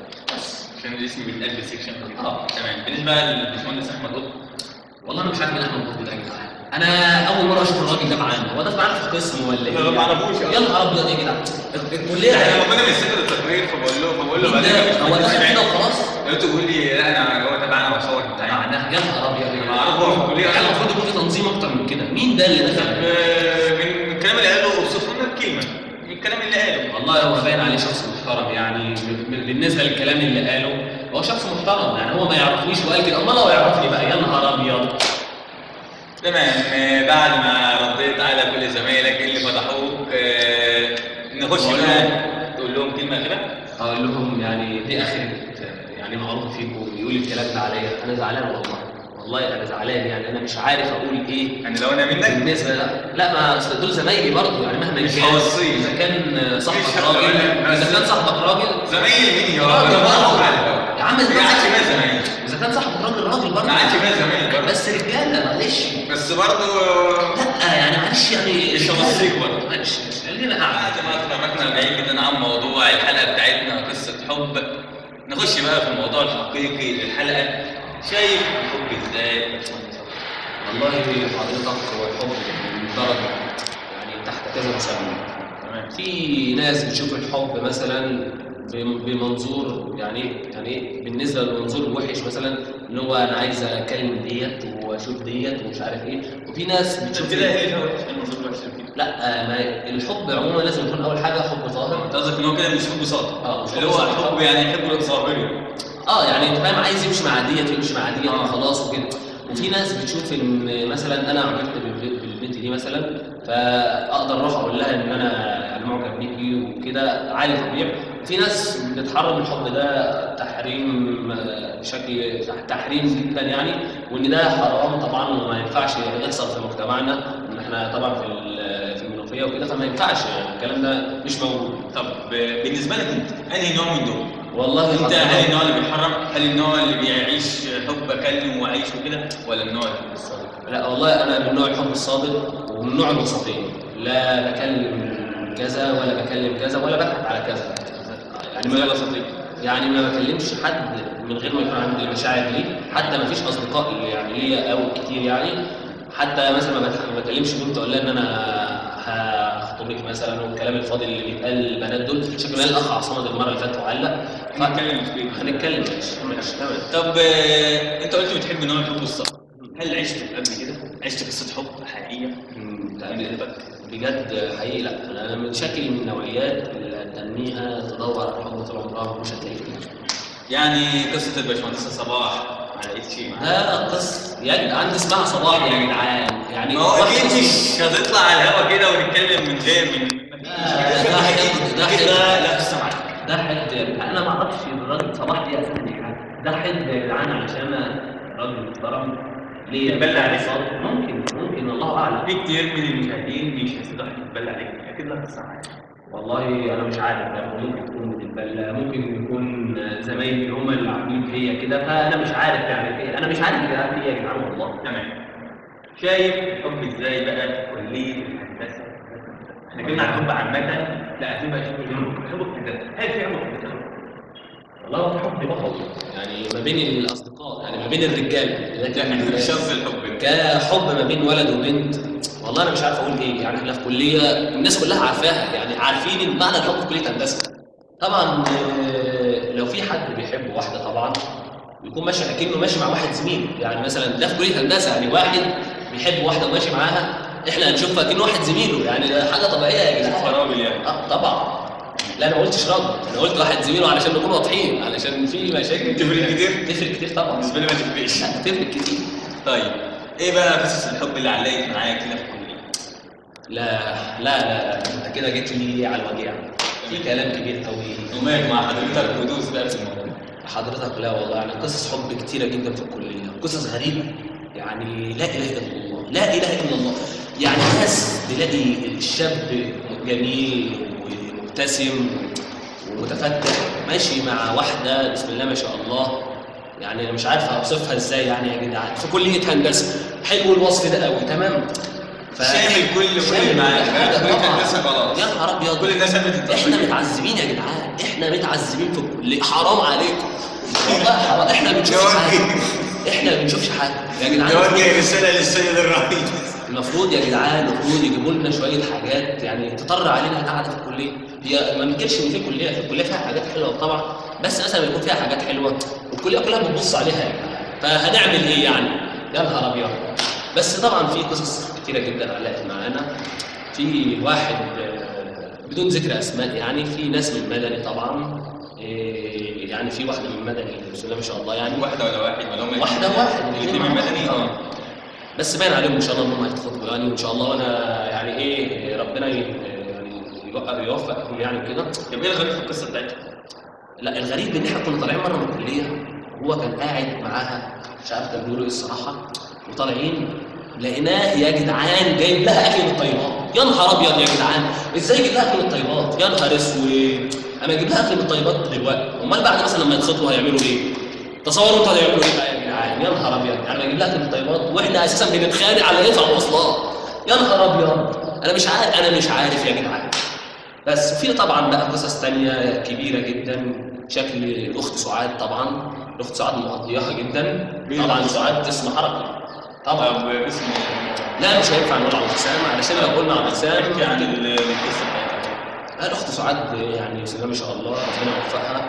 عشان الاسم بيتقال بسكشن اه تمام بالنسبه للباشمهندس احمد قطب والله انا مش عارف مين احمد قطب ده يا جدعان انا اول مره اشوف الراجل ده معانا هو ده معانا في القسم ولا ايه؟ أنا ما أعرفوش يا نهار ابيض يا جدعان الكليه يعني لما كنا بنسجل التقرير فبقول له فبقول له مين ده؟ هو ده كده وخلاص؟ لقيته بيقول لي لا انا هو تبعنا وصور بتاعي معناها يا نهار ابيض يا ما اعرفه هو في الكليه كان المفروض يكون في تنظيم اكتر من كده مين ده اللي دخل آه، من الكلام اللي قاله اوصفه لنا بكلمه من الكلام اللي قاله والله هو باين عليه شخص محترم يعني يعني ب- بالنسبه للكلام اللي قاله هو شخص محترم يعني هو ما يعرفنيش وقال كده امال لو يعرفني بقى يا نهار ابيض تمام آه، بعد ما رديت على كل زمايلك اللي فتحوك آه، نخش بقول بقى لهم- تقول لهم كلمه كده اقول لهم يعني دي اخر يعني معروف فيكم يقول الكلام ده عليا انا زعلان والله والله انا زعلان يعني انا مش عارف اقول ايه يعني لو انا منك بالنسبه لا لا ما أصل دول زمايلي برضه يعني مهما مش كان هوصيه. اذا كان صاحبك مش راجل هوصيه. اذا كان صاحبك راجل زمايل مين يا راجل راجل برضه ما يا عم إذا كان عادش صاحبك- بقى زمايل اذا كان صاحبك راجل راجل برضه ما عادش بقى زمايل برضه بس رجاله معلش بس برضه لا يعني معلش يعني مش هوصيك برضه معلش خلينا قاعد بعد ما اتفرجنا بعيد جدا عن موضوع الحلقه بتاعتنا قصه حب نخش بقى في الموضوع الحقيقي للحلقه شايف الحب ازاي والله حضرتك هو الحب من درجة يعني تحت كذا مسمى تمام في ناس بتشوف الحب مثلا بم- بمنظور يعني يعني بالنسبه للمنظور الوحش مثلا اللي هو انا عايز اكلم ديت واشوف ديت ومش عارف ايه وفي ناس بتشوف كده ايه هو المنظور الوحش كده لا آه، ما الحب عموما لازم يكون اول حاجه حب طاهر انت قصدك ان هو كده مش حب صادق اه مش اللي هو صادق. حب يعني حب ظاهري اه يعني انت فاهم عايز يمشي مع ديت ويمشي مع ديت آه. وخلاص وكده وفي ناس بتشوف ان مثلا انا عجبت بالب- بالبنت دي مثلا فاقدر اروح اقول لها ان انا يعني معجب بيكي وكده عادي طبيعي في ناس بتحرم الحب ده تحريم آه، بشكل تحريم جدا يعني وان ده حرام طبعا وما ينفعش يحصل في مجتمعنا ان احنا طبعا في ال- في المنوفيه وكده فما ينفعش يعني الكلام ده مش موجود طب بالنسبه لك انت انهي نوع من دول؟ والله انت حضرتك- هل النوع اللي بيحرم؟ هل النوع اللي بيعيش حب اكلم واعيش وكده؟ ولا النوع اللي الصادق؟ لا والله انا من نوع الحب الصادق ومن نوع الوسطيه لا بكلم كذا ولا بكلم كذا ولا بضحك على كذا يعني ما الوسطيه يعني ما بكلمش حد من غير ما يكون عندي مشاعر ليه حتى ما فيش اصدقاء يعني ليا او كتير يعني حتى مثلا ما بضحك- ما بكلمش بنت اقول لها ان انا هخطبك مثلا والكلام الفاضي اللي بيتقال للبنات دول شكله الاخ عصام المره اللي فاتت وعلق هنتكلم في هنتكلم ماشي ماشي تمام طب آه، انت قلت بتحب نوع الحب الصادق هل عشت قبل كده؟ عشت قصه حب حقيقيه؟ مم، لا، من قلبك؟ بجد حقيقي لا انا من شكل من النوعيات اللي هتنميها تدور على الحب طول عمرها مش هتلاقي كتير يعني قصه الباشمهندسه صباح ما لقيتش ده قصه يا جدعان دي اسمها صباح يا جدعان يعني ما هو واحد اكيد اسمه- مش هتطلع على الهوا كده ونتكلم من غير من ده ده حد ده كده حد لا قصه معاك ده حد انا ما اعرفش الراجل صباح دي اساسا دي حاجه ده حد يا جدعان علشان أنا راجل محترم ليه يتبلى عليك. ممكن ممكن الله اعلم في كتير من المشاهدين مش هيصدق يتبلى عليك اكيد لا قصه معاك والله انا مش عارف يعني ممكن تكون بتتبلى ممكن يكون زمايلي هم اللي عاملين فيا كده فانا مش عارف يعني في انا مش عارف يا جدعان في ايه يا جدعان والله تمام شايف الحب ازاي بقى في كليه الهندسه احنا اتكلمنا عن الحب عامه لا عايزين بقى نشوف الحب في الهندسه هل في حب في الهندسه؟ والله هو حب بحب يعني ما بين الاصدقاء يعني ما بين الرجاله لكن مش قصدي الحب كحب ما بين ولد وبنت والله انا مش عارف اقول ايه يعني احنا في كليه الناس كلها عارفاها يعني عارفين معنى الحب في كليه هندسه طبعا آه، لو في حد بيحب واحده طبعا يكون ماشي اكنه ماشي مع واحد زميل يعني مثلا ده في كليه هندسه يعني واحد بيحب واحده وماشي معاها احنا هنشوفها كأنه واحد زميله يعني ده حاجه طبيعيه يا جدعان راجل يعني اه طبعا لا انا ما قلتش راجل انا قلت واحد زميله علشان نكون واضحين علشان في مشاكل تفرق كتير؟ تفرق كتير طبعا بالنسبه لي ما تفرقش لا تفرق كتير طيب ايه بقى قصص الحب اللي علقت معاك كده في الكليه؟ لا لا لا انت كده جيت لي على الوجيع في كلام كبير قوي ومالك مع حضرتك ودوس بقى في الموضوع حضرتك لا والله يعني قصص حب كتيره جدا في الكليه قصص غريبه يعني لا اله الا الله لا اله الا الله يعني ناس تلاقي الشاب جميل ومبتسم ومتفتح ماشي مع واحده بسم الله ما شاء الله يعني انا مش عارف اوصفها ازاي يعني يا جدعان في كليه هندسه حلو الوصف ده قوي تمام ف- شامل كل كل شامل اللي معاك كل حاجة كليه طبعاً. هندسه خلاص يا نهار ابيض كل الناس قامت احنا متعذبين يا جدعان احنا متعذبين في الكليه حرام عليكم والله حرام احنا ما بنشوفش حاجه احنا ما بنشوفش حاجه يا جدعان نوجه رساله للسيد الرئيس المفروض يا جدعان المفروض يجيبوا لنا شويه حاجات يعني تطر علينا القعده في الكليه هي ما ننكرش ان في كليه في الكليه فيها حاجات حلوه طبعا بس مثلا يكون فيها حاجات حلوه والكليه كلها بتبص عليها يا جدعان فهنعمل ايه يعني يا نهار ابيض بس طبعا في قصص كتيره جدا علقت معانا في واحد آه، بدون ذكر اسماء يعني في ناس من مدني طبعا إيه يعني في واحده من مدني بسم الله ما شاء الله يعني واحده ولا واحد ولا هم واحده واحد الاثنين من مدني اه بس باين عليهم ان شاء الله ان هم هيتخطبوا يعني وان شاء الله وانا يعني ايه ربنا ي- يعني يوفق- يوفقهم يعني كده طب ايه الغريب في القصه بتاعتها؟ لا الغريب ان احنا كنا طالعين مره من الكليه وهو كان قاعد معاها مش عارف كان بيقولوا ايه الصراحه وطالعين لقيناه يا جدعان جايب لها اكل من الطيبات يا نهار ابيض يا جدعان ازاي يجيب لها اكل من الطيبات يا نهار اسود اما يجيب لها اكل من الطيبات دلوقتي امال بعد مثلا لما يتخطبوا هيعملوا ايه تصوروا انتوا هيعملوا ايه بقى يا جدعان يا نهار ابيض يعني يجيب لها اكل من الطيبات واحنا اساسا بنتخانق على ايه في المواصلات يا نهار ابيض انا مش عارف انا مش عارف يا جدعان بس في طبعا بقى قصص تانية كبيرة جدا شكل الأخت سعاد طبعا الأخت سعاد مقضياها جدا طبعا سعاد اسم حركة طبعا اسم لا مش هينفع نقول على حسام علشان لو قلنا على حسام احكي عن ال- القصه بتاعتها لا الأخت سعاد يعني بسم الله ما شاء الله ربنا يوفقها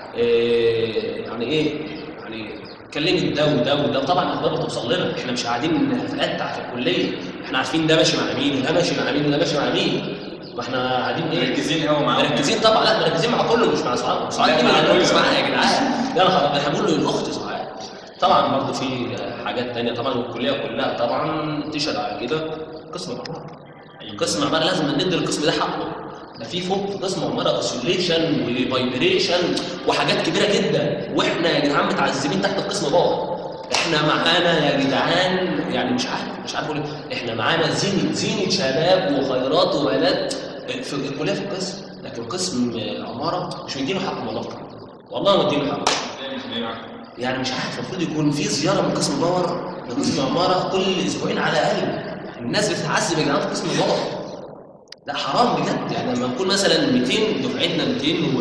إيه يعني إيه يعني كلمت ده وده وده وطبعا الأخبار بتوصل لنا احنا مش قاعدين في القطع في الكلية احنا عارفين ده ماشي مع مين وده ماشي مع مين وده ماشي مع مين ما احنا قاعدين ايه مركزين قوي معاهم مركزين طبعا لا مركزين مع كله مش مع سعاد سعاد لا، دي مع اللي كله. مركز معاها يا جدعان يا نهار أبيض، احنا بنقول له الاخت سعاد طبعا برضه في حاجات تانية طبعا والكليه كلها طبعا تشهد على كده قسم عماره قسم عماره لازم ندي القسم ده حقه ده في فوق في قسم عماره اوسيليشن وفايبريشن وحاجات كبيره جدا واحنا يا جدعان متعذبين تحت القسم باور احنا معانا يا جدعان يعني مش عارف مش عارف اقول إيه. احنا معانا زينة زينة شباب وخيرات وبنات في الكليه في القسم لكن قسم عماره مش مدينه حقه والله والله مدينه حقه يعني مش عارف المفروض يكون في زياره من قسم باور لقسم عماره كل اسبوعين على الاقل الناس بتتعذب يا جدعان في قسم باور لا حرام بجد يعني لما نكون مثلا 200 دفعتنا 200 و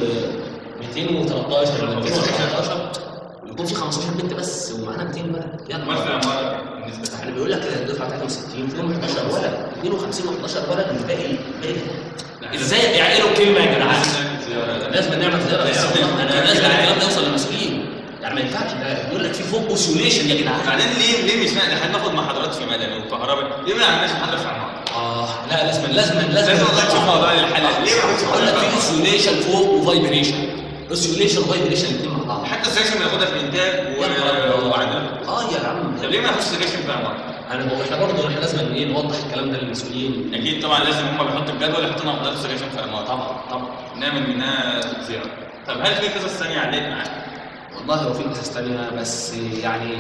213 ولا 214 ويكون في 15 بنت بس ومعانا 200 ولد يا امال في نهار العماره بالنسبه يعني بيقول لك الدفعه بتاعتهم 60 فيهم 11 ولد 52 و11 ولد والباقي باقي ازاي يعقلوا كلمه يا جدعان؟ لازم نعمل زياره بس والله انا لازم الكلام ده يوصل للمسؤولين يعني ما ينفعش ده يقول لك في فوق اوسيوليشن يا جدعان بعدين ليه ليه مش احنا هناخد محاضرات في مدني وكهرباء ليه ما عملناش محاضره في عماره؟ اه لا لازم لازم لازم لازم والله تشوف موضوع الحلقه ليه ما كنتش بقول لك في اوسيوليشن فوق وفايبريشن اوسيوليشن وفايبريشن الاثنين مع بعض حتى السكشن بناخدها في الانتاج يا نهار أبيض. وعندنا اه يا عم طب ليه ما ناخدش سكشن في عماره؟ انا بقول احنا برضه احنا لازم ايه نوضح الكلام ده للمسؤولين اكيد طبعا لازم هم بيحطوا الجدول يحطوا لنا محاضرات سكشن في عماره طبعا طبعا نعمل منها زياره طب هل في قصص ثانيه عليك معاك؟ والله هو في قصص تانية بس يعني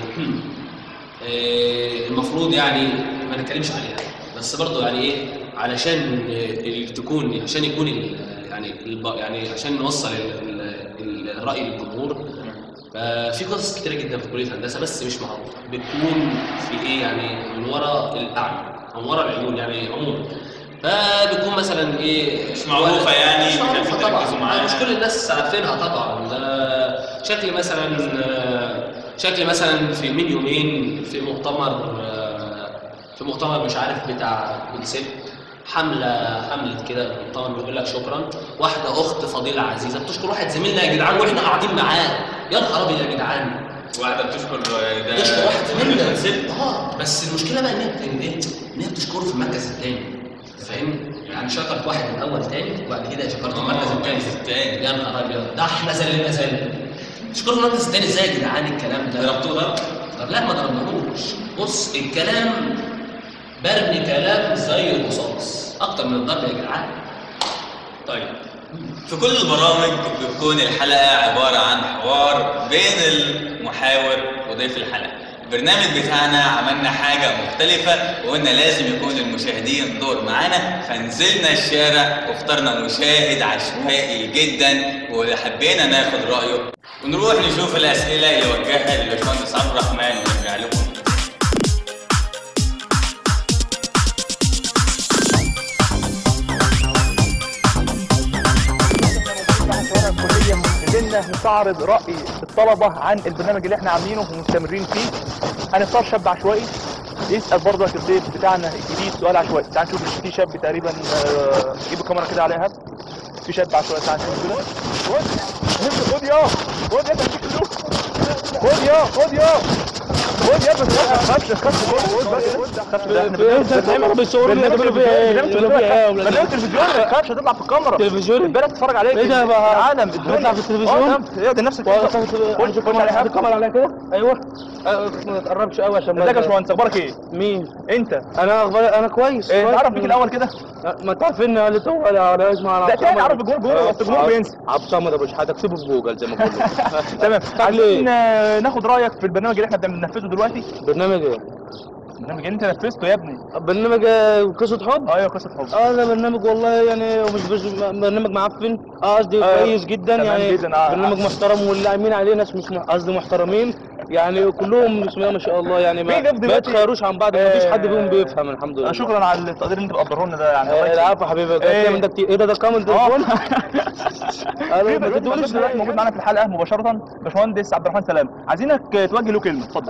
آه، المفروض يعني ما نتكلمش عليها بس برضه يعني ايه علشان آه، تكون عشان يكون ال- يعني الب- يعني عشان نوصل ال- ال- الرأي للجمهور ففي قصص كتيرة جدا في كلية هندسة بس مش معروفة بتكون في ايه يعني من وراء الأعين أو من وراء العيون يعني عموما فبتكون مثلا ايه مش معروفة يعني، مش مش معروفة عارفين طبعا تركزوا معاها. مش كل الناس عارفينها طبعا ده شكل مثلا آه، شكل مثلا في من يومين في مؤتمر آه، في مؤتمر مش عارف بتاع كونسيبت حمله حمله كده مؤتمر بيقول لك شكرا واحده اخت فضيله عزيزه بتشكر واحد زميلنا يا جدعان واحنا قاعدين معاه يا نهار ابيض يا جدعان واحده بتشكر ده بتشكر واحد زميلنا اه بس المشكله بقى ان هي ان هي ان هي بتشكره في المركز الثاني فاهم يعني شكرت واحد الاول تاني وبعد كده شكرت المركز الثاني الثاني يا نهار ابيض ده احنا زلنا زل تشكروا المركز الثاني ازاي يا جدعان الكلام ده ضربتوه ضرب؟ طب لا ما ضربناهوش بص الكلام برمي كلام زي الرصاص اكتر من الضرب يا جدعان طيب في كل البرامج بتكون الحلقة عبارة عن حوار بين المحاور وضيف الحلقة البرنامج بتاعنا عملنا حاجة مختلفة وقلنا لازم يكون المشاهدين دور معانا فنزلنا الشارع واخترنا مشاهد عشوائي جدا وحبينا ناخد رأيه ونروح نشوف الأسئلة اللي وجهها للباشمهندس عبد الرحمن ونرجع لكم شوارع الكلية نزلنا نستعرض رأي الطلبة عن البرنامج اللي احنا عاملينه ومستمرين فيه هنختار شاب عشوائي يسأل برضه الضيف بتاعنا الجديد سؤال عشوائي تعال نشوف في شاب تقريبا آه، جيب الكاميرا كده عليها في شاب عشوائي تعال نشوف كده خد خد يا خد يا تمسك اللوك خد يا خد يا خد يا ابني ما تخافش ما تخافش خد خد بقى خد ده احنا بتعملوا بيصوروا لي بيعملوا فيها ايه؟ بيعملوا فيها ايه يا ولاد؟ برنامج تلفزيون ما تخافش هتطلع في الكاميرا تلفزيون؟ البلد تتفرج عليك ايه ده بقى؟ العالم هتطلع في التلفزيون؟ ايه ده نفسك خش الكاميرا على حد الكاميرا على كده ايوه أه، ما تقربش قوي عشان ازيك يا باشمهندس اخبارك ايه؟ مين؟ انت انا اخبار انا كويس إيه، كويس. تعرف بيك الاول كده؟ ما انت عارفين اللي تو ولا اسمع لا تاني عارف الجمهور بيقول بس الجمهور بينسى عبد الصمد ابو شحاته اكتبه في جوجل زي ما بقول تمام عايزين آه، ناخد رايك في البرنامج اللي احنا بننفذه دلوقتي برنامج ايه؟ البرنامج اللي انت نفذته يا ابني برنامج آه، قصه حب؟ ايوه قصه حب اه ده برنامج والله يعني هو مش بس برنامج معفن اه قصدي آه، كويس جدا تمام يعني جداً، آه، برنامج آه. محترم واللي قايمين عليه ناس مش مح- قصدي محترمين يعني كلهم بسم الله ما شاء الله يعني ما, مين ده ما دلوقتي؟ يتخيروش عن بعض ما فيش آه، حد فيهم بيفهم الحمد لله آه، شكرا على التقدير اللي انت بتقدره لنا ده يعني الله آه، يكرمك. العفو حبيبي إيه؟ كده ده كتير ايه ده ده كامل تليفون في ما تقولش برنامج دلوقتي موجود معانا في الحلقه مباشره باشمهندس عبد الرحمن سلام عايزينك توجه له كلمه اتفضل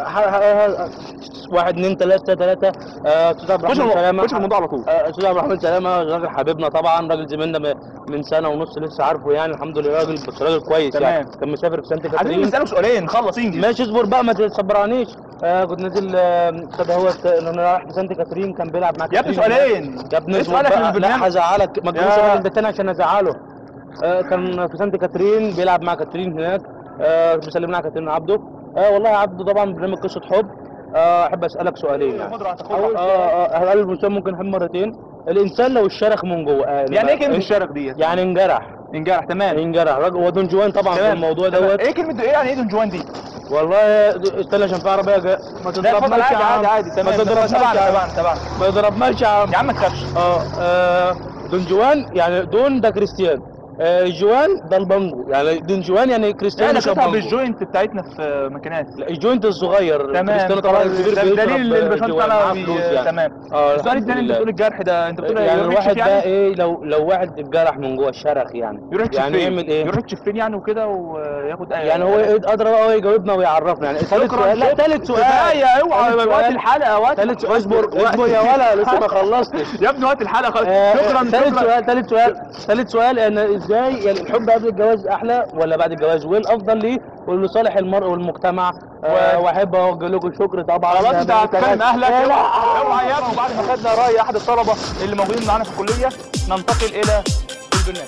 واحد اثنين ثلاثة ثلاثة استاذ عبد خش الرحمن المو- سلامة خش الموضوع على طول. آه، استاذ عبد الرحمن سلامة راجل حبيبنا طبعا راجل زميلنا م- من سنة ونص لسه عارفه يعني الحمد لله راجل بس راجل كويس تمام. يعني كان مسافر في سانت عايزين كاترين نسالك سؤالين خلص انجز ماشي اصبر بقى ما تصبرانيش آه كنت نازل آه، ابتدى هو ت- انا رايح في سانت كاترين كان بيلعب مع يا ابني كاترين سؤالين. يا ابني اصبر اسألك من بقى البرنامج. لا هزعلك ما تقولش يا- الراجل ده تاني عشان ازعله آه كان في سانت كاترين بيلعب مع كاترين هناك آه بيسلمنا على كاترين عبده آه والله يا عبده طبعا برنامج قصه حب آه احب اسالك سؤالين يعني اول اه اه هل الانسان ممكن يحب مرتين الانسان لو اشترك من جوه آه يعني ايه كلمه الشرق ديت يعني انجرح انجرح تمام انجرح راجل هو دون جوان طبعا في تمام. الموضوع تمام. دوت ايه كلمه ايه يعني ايه دون جوان دي والله استنى عشان في عربيه جايه ما لا اتفضل تضربناش يا عادي عم عادي عادي ما تمام تضربناش يا تبعنا عم تبعنا تبعنا ما يضربناش يا عم يا عم ما تخافش اه آه، دون جوان يعني دون ده كريستيان آه جوان ده البانجو يعني دون جوان يعني كريستيانو احنا شاب شفتها بانجو. بالجوينت بتاعتنا في مكانات لا الجوينت الصغير تمام كريستيانو طبعا خلاص، الكبير ده بيضرب دليل الباشمهندس جوان، بتاعنا معاه بي- فلوس يعني. تمام اه السؤال الحمد الثاني انت لله. بتقول الجرح ده انت بتقول يعني يروح الواحد يكشف بقى يعني ايه لو لو واحد اتجرح من جوه الشرخ يعني يروح يكشف يعني فين؟ يعمل ايه؟ يروح يكشف فين يعني وكده وياخد اي يعني هو إيه قادر بقى هو يجاوبنا ويعرفنا يعني ثالث شكراً، سؤال لا شكراً. ثالث سؤال كفاية، اوعى ثالث وقت سؤال. الحلقة وقت ثالث سؤال اصبر اصبر يا ولا لسه ما خلصتش يا ابني وقت الحلقة خلاص آه، شكرا ثالث شكرا سؤال ثالث سؤال ثالث سؤال ان ازاي يعني الحب قبل الجواز احلى ولا بعد الجواز وايه الافضل ليه ولصالح المرء والمجتمع آه، واحب اوجه لكم الشكر طبعا خلاص ده انت بنت هتكلم غالية. اهلك لا، لا. اوعى يا ابني بعد ما خدنا راي احد الطلبة اللي موجودين معانا في الكلية ننتقل الى البرنامج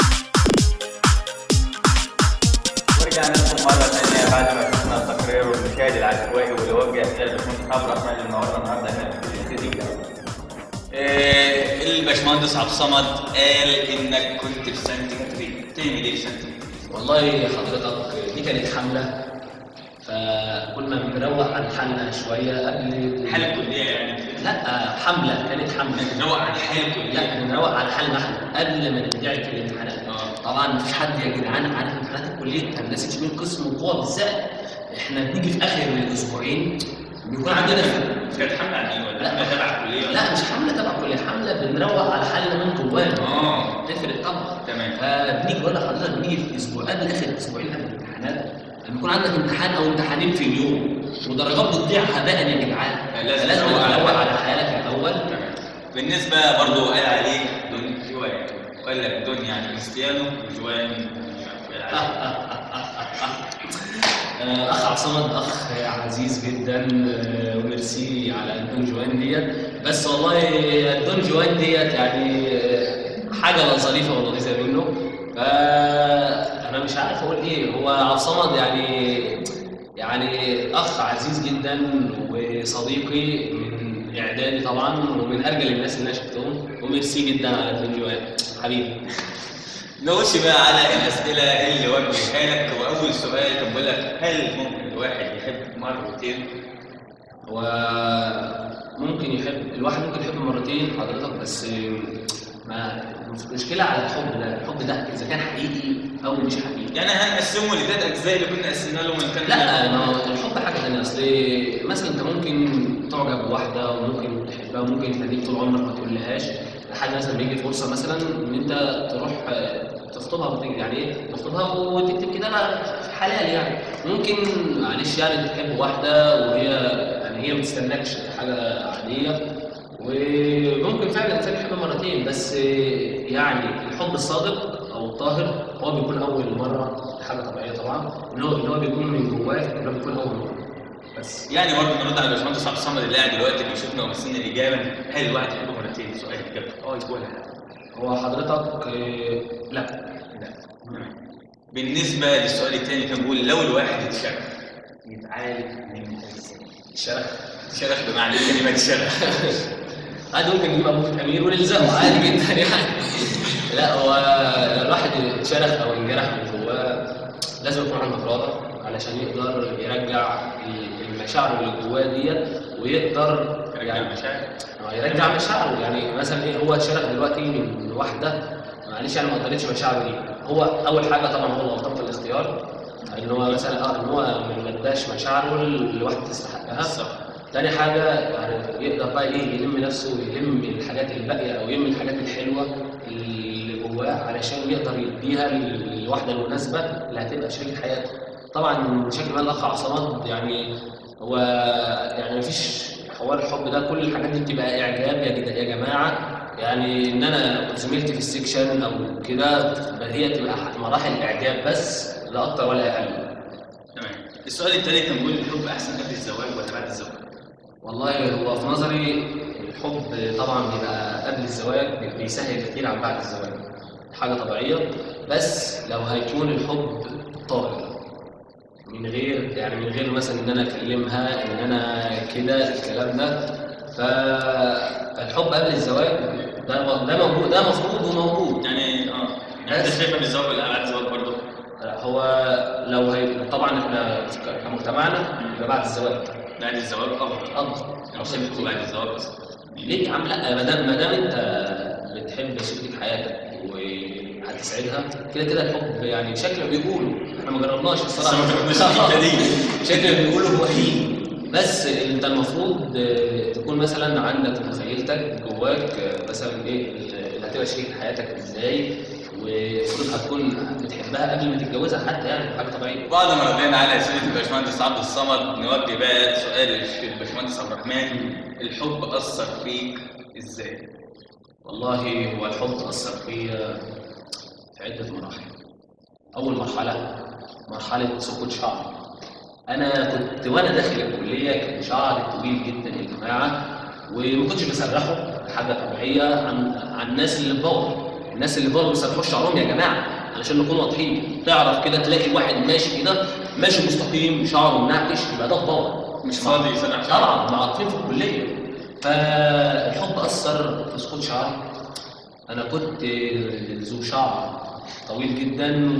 ورجعنا لكم مرة ثانية بعد ما شفنا التقرير والمشاهد العشوائي واللي وجه أسئلة الباشمهندس عبد الرحمن اللي منورنا النهاردة هنا في الاستديو آه، الباشمهندس عبد الصمد قال إنك كنت في سانت كاترين تعمل إيه في سانت كاترين؟ والله حضرتك دي كانت حملة فكنا بنروق عن حالنا شوية قبل حالة كلية يعني لا حملة كانت حملة بنروق عن حال الكلية لا بنروق عن حالنا احنا قبل ما ندعي في الامتحانات طبعا مفيش حد يا جدعان عارف امتحانات الكلية كان الناس تشمل قسم القوة بالذات احنا بنيجي في اخر الاسبوعين بيكون عندنا كانت حملة عن إيه ولا لا حملة تبع الكلية ولا؟ لا مش حملة تبع كلية حملة بنروق على حالنا من جوانا آه تفرق طبعا تمام فبنيجي بقول لحضرتك بنيجي في اسبوع قبل اخر اسبوعين قبل الامتحانات لما يكون عندك امتحان او امتحانين في اليوم ودرجات بتضيع هباء يا جدعان لازم لازم تروق على تروق حالك. على حالك الاول تمام بالنسبة برضو قال عليك دون جوان وقال لك دون يعني كريستيانو وجوان مش عارف قال عليك. آه، اخ عصمد اخ عزيز جدا آه، وميرسي على الدون جوان ديت بس والله الدون جوان ديت يعني آه، حاجه ظريفه ولطيفه منه فانا مش عارف اقول ايه هو عبد الصمد يعني يعني اخ عزيز جدا وصديقي من اعدادي طبعا ومن ارجل الناس اللي انا شفتهم وميرسي جدا على الدون جوان حبيبي نخش بقى على الأسئلة اللي وجهها لك وأول سؤال كان بيقول لك هل ممكن الواحد يحب مرتين؟ هو ممكن يحب الواحد ممكن يحب مرتين حضرتك بس ما المشكلة على الحب ده الحب ده إذا كان حقيقي أو مش حقيقي يعني هنقسمه لثلاث أجزاء اللي كنا قسمنا لهم اللي كان لا ما هو الحب حاجة تانية أصل مثلا أنت ممكن تعجب بواحدة وممكن تحبها وممكن تخليك طول عمرك ما تقولهاش لحد مثلا بيجي فرصة مثلا إن أنت تروح آه، تخطبها وتجي يعني إيه تخطبها وتكتب كده بقى في حلال يعني ممكن معلش يعني تحب واحدة وهي يعني هي ما بتستناكش حاجة عادية وممكن فعلا الانسان يحب مرتين بس يعني الحب الصادق او الطاهر هو بيكون اول مره حاجه طبيعيه طبعا ان هو ان هو بيكون من جواه ان هو بيكون اول مره بس يعني برضه نرد على الباشمهندس عبد الصمد اللي قاعد دلوقتي بيشوفنا ومستني الاجابه هل الواحد يحب مرتين سؤال اجابته اه ولا لا؟ هو حضرتك آه، لا بالنسبه للسؤال الثاني كان بيقول لو الواحد اتشرخ يتعالج من ازاي؟ الشرخ شرخ بمعنى كلمه شرخ عادي ممكن نجيب ابو امير ونلزقه عادي جدا يعني لا هو لو الواحد اتشرخ او انجرح من جواه لازم يكون عنده اراده علشان يقدر يرجع المشاعر اللي جواه ديت ويقدر يرجع المشاعر اه يرجع مشاعره يعني مثلا ايه هو اتشرخ دلوقتي من واحده معلش يعني ما قدرتش مشاعره دي هو اول حاجه طبعا هو غلطان في الاختيار ان هو مثلا اه ان هو ما اداش مشاعره لواحده تستحقها تاني حاجة يعني يقدر بقى ايه يلم نفسه ويلم الحاجات الباقية او يلم الحاجات الحلوة اللي جواه علشان يقدر يديها للواحدة المناسبة اللي هتبقى شريك حياته. طبعا بشكل ما الاخ عصامات يعني هو يعني مفيش حوار الحب ده كل الحاجات دي بتبقى اعجاب يا جد- يا جماعة يعني ان انا كنت زميلتي في السكشن او كده هي تبقى مراحل اعجاب بس لا اكتر ولا اقل. تمام السؤال الثالث كان بيقول الحب احسن قبل الزواج ولا بعد الزواج؟ والله هو في نظري الحب طبعا بيبقى قبل الزواج بيسهل كتير عن بعد الزواج حاجة طبيعية بس لو هيكون الحب طاهر من غير يعني من غير مثلا ان انا اكلمها ان انا كده الكلام ده فالحب قبل الزواج ده ده موجود ده مفروض وموجود يعني اه يعني انت شايف قبل الزواج ولا بعد الزواج برضه؟ هو لو هي طبعا احنا كمجتمعنا يبقى بعد الزواج بعد الزواج افضل افضل لو سبته بعد الزواج اصلا ليه يا عم لا ما دام ما دام انت بتحب شريك حياتك وهتسعدها كده كده الحب يعني شكله بيقولوا احنا ما جربناش الصراحه ما جربناش الحتة دي. شكله بيقولوا وحيد بس انت المفروض آه، تكون مثلا عندك مخيلتك جواك آه، مثلا ايه اللي هتبقى شريك حياتك ازاي والمفروض هتكون بتحبها قبل ما تتجوزها حتى يعني حاجه طبيعيه بعد ما ردينا على اسئله الباشمهندس عبد الصمد نوجه بقى سؤال للباشمهندس عبد الرحمن الحب اثر فيك ازاي؟ والله هو الحب أثر فيا في عدة مراحل. أول مرحلة مرحلة سقوط شعري. أنا كنت وأنا داخل الكلية كان شعري طويل جدا يا جماعة وما كنتش بسرحه حاجة طبيعية عن عن الناس اللي في باور. الناس اللي في باور بيسرحوا شعرهم يا جماعة علشان نكون واضحين. تعرف كده تلاقي واحد ماشي كده ماشي مستقيم شعره منعكش يبقى ده في باور. مش فاضي يسرح شعره. طبعا معروفين في الكلية. فالحب أثر في سقوط شعري انا كنت ذو شعر طويل جدا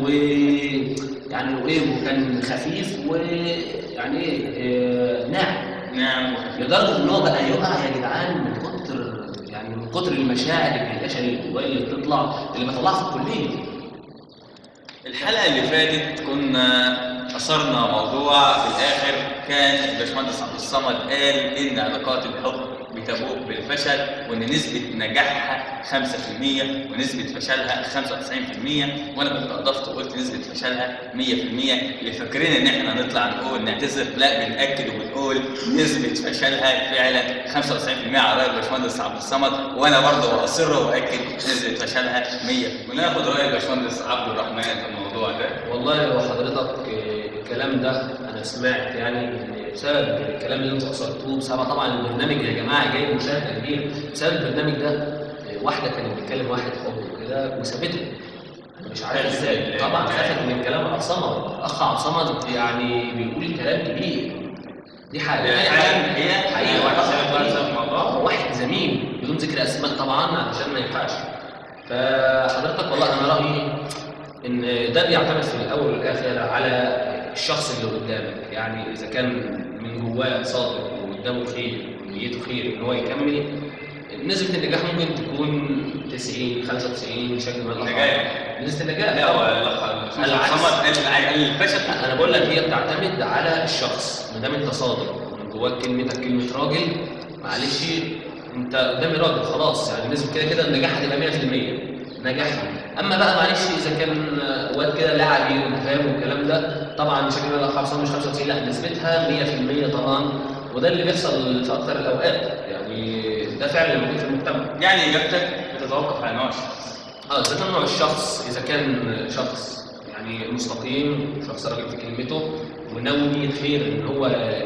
ويعني وايه وكان خفيف ويعني ايه آه، ناعم نعم لدرجه ان هو بقى يقع يا جدعان من كتر يعني من كتر المشاعر الجياشة اللي جوايا اللي بتطلع اللي بطلعها في الكليه الحلقه اللي فاتت كنا اثرنا موضوع في الاخر كان الباشمهندس عبد الصمد قال ان علاقات الحب بتبوء بالفشل وان نسبه نجاحها 5% ونسبه فشلها 95% وانا كنت اضفت وقلت نسبه فشلها 100% اللي فاكرين ان احنا نطلع نقول نعتذر لا بناكد وبنقول نسبه فشلها فعلا 95% على راي الباشمهندس عبد الصمد وانا برضه باصر واكد نسبه فشلها 100% وناخد راي الباشمهندس عبد الرحمن في الموضوع ده والله هو حضرتك آه، الكلام ده انا سمعت يعني ان بسبب الكلام اللي انتوا اثرتوه بسبب طبعا البرنامج يا جماعه جايب مشاهده كبير بسبب البرنامج ده آه، واحده كانت بتكلم واحد حب وكده وسابته انا مش عارف ازاي طبعا خافت من كلام عصمت الاخ عصمت يعني بيقول كلام كبير دي حاجه هي تاني حقيقة- حاجه هي حقيقه واحد واحد سابت واحد سابت زميل اه واحد زميل بدون ذكر اسماء طبعا عشان ما ينفعش فحضرتك والله انا رايي ان ده بيعتمد في الاول والاخر على الشخص اللي قدامك يعني اذا كان من جواه صادق وقدامه خير ونيته خير ان هو يكمل نسبة النجاح ممكن تكون 90 95 بشكل ما نجاح. نسبة النجاح لا هو الاخ العكس. الصمد قال قال الفشل انا بقول لك هي بتعتمد على الشخص ما دام انت صادق من جواك كلمتك كلمه راجل معلش انت قدامي راجل خلاص يعني نسبه كده كده النجاح هتبقى 100% نجاح اما بقى معلش اذا كان واد كده لعبي وفاهم والكلام ده طبعا بشكل ما الاخ عصام مش 95 لا نسبتها 100% طبعا وده اللي بيحصل في اكتر الاوقات يعني ده فعلا موجود في المجتمع يعني اجابتك بتتوقف على نوع الشخص اه اذا كان نوع الشخص اذا كان شخص يعني مستقيم شخص راجل في كلمته وناوي خير ان هو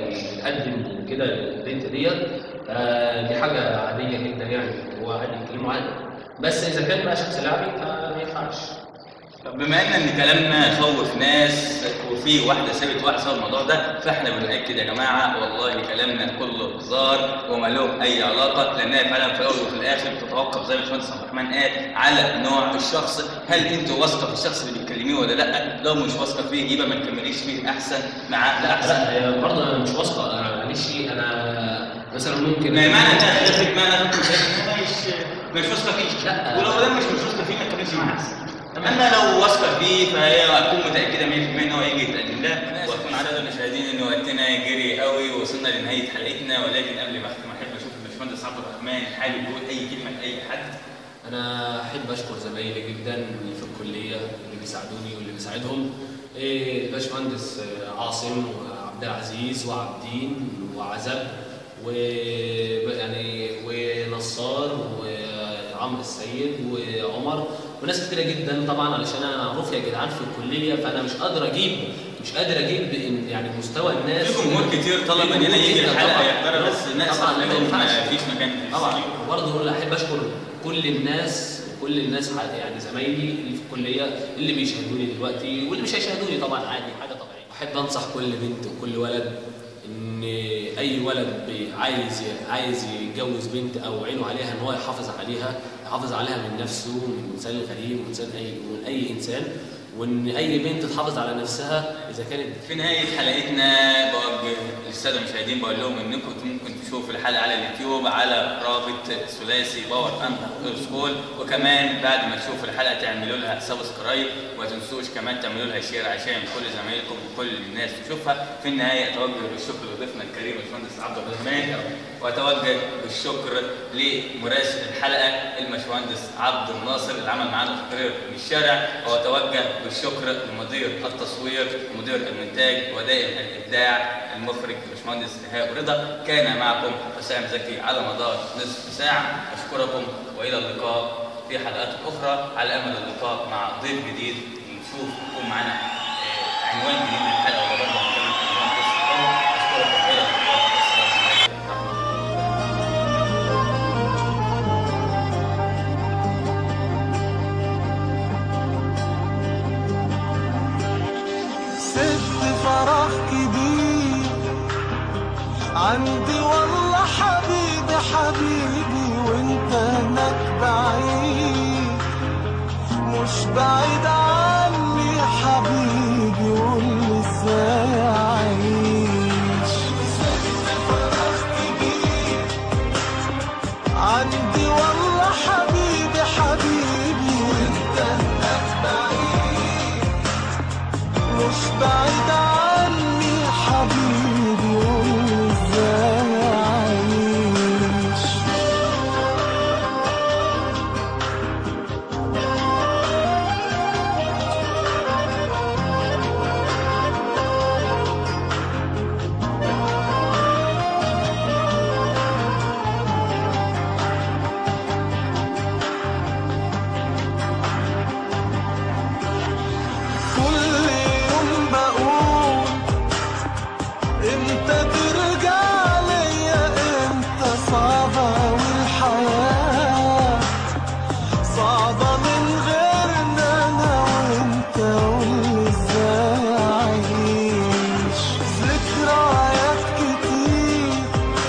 يقدم كده البنت ديت آه، دي حاجه عاديه جدا يعني هو عادي يكلمه عادي بس اذا كان بقى شخص لعبي فما ينفعش طب بما ان ان كلامنا خوف ناس وفي واحده سابت واحد سبب الموضوع ده فاحنا بنأكد يا جماعه والله كلامنا كله هزار وما له اي علاقه لانها فعلا في الاول وفي الاخر بتتوقف زي ما الباشمهندس عبد الرحمن قال على نوع الشخص هل انت واثقه في الشخص اللي بتكلميه ولا لا؟ لو مش واثقه فيه يبقى ما تكمليش فيه احسن معاه لا احسن لا هي برضه انا مش واثقه انا معلش انا مثلا ممكن ما معنى انت خلفت معنى انت مش مش واثقه فيه لا. ولو ده مش مش واثقه فيه ما تكملش معاه احسن اما لو واثقه فيه فهي هتكون متاكده 100% ان هو يجي يتقدم لها وهتكون عدد المشاهدين ان وقتنا جري قوي ووصلنا لنهايه حلقتنا ولكن قبل ما اختم احب اشوف الباشمهندس عبد الرحمن حابب يقول اي كلمه لاي حد انا احب اشكر زمايلي جدا اللي في الكليه اللي بيساعدوني واللي بيساعدهم إيه، الباشمهندس آه، عاصم وعبد العزيز وعبدين وعزب و يعني ونصار وعمرو السيد وعمر وناس كتيره جدا طبعا علشان انا معروف يا جدعان في الكليه فانا مش قادر اجيب مش قادر اجيب إن- يعني مستوى الناس في جمهور كتير طلب في اننا جمهور يجي جداً الحلقه طبعاً. يحضرها بس الناس طبعا ما عندهم ينفعش ما فيش مكان في طبعا وبرضه احب اشكر كل الناس وكل الناس ح- يعني زمايلي اللي في الكليه اللي بيشاهدوني دلوقتي واللي مش هيشاهدوني طبعا عادي حاجه طبيعيه احب انصح كل بنت وكل ولد ان اي ولد بي- عايز عايز يتجوز بنت او عينه عليها ان هو يحافظ عليها يحافظ عليها من نفسه من انسان الغريب ومن انسان اي من اي انسان وان اي بنت تحافظ على نفسها اذا كانت في نهاية حلقتنا بوجه للسادة المشاهدين بقول لهم انكم ممكن تشوفوا الحلقة على اليوتيوب على رابط ثلاثي باور اند سكول وكمان بعد ما تشوفوا الحلقة تعملوا لها سبسكرايب وما تنسوش كمان تعملوا لها شير عشان كل زمايلكم وكل الناس تشوفها في النهاية اتوجه بالشكر لضيفنا الكريم الباشمهندس عبد الرحمن واتوجه بالشكر لمراسل الحلقة المشمهندس عبد الناصر اللي عمل معانا تقرير من الشارع واتوجه بالشكر لمدير التصوير ومدير المونتاج ودائم الابداع المخرج الباشمهندس ايهاب رضا كان معكم حسام زكي على مدار نصف ساعه اشكركم والى اللقاء في حلقات اخرى على امل اللقاء مع ضيف جديد نشوف يكون معانا آه، عنوان جديد للحلقه ولا برضه هنتكلم في عنوان قصه الحب. اشكركم والى اللقاء والسلام عليكم ست فرح كبير عندي والله حبيبي حبيبي وانت هناك بعيد مش بعيد عني حبيبي قولي ازاي اعيش ست فرح كبير عندي والله حبيبي حبيبي وانت هناك بعيد مش بعيد عني حبيبي قولي ازاي اعيش كل يوم بقول امتى ترجع ليا امتى صعبة والحياة صعبة من غيرنا انا وانت قولي ازاي اعيش ذكريات كتير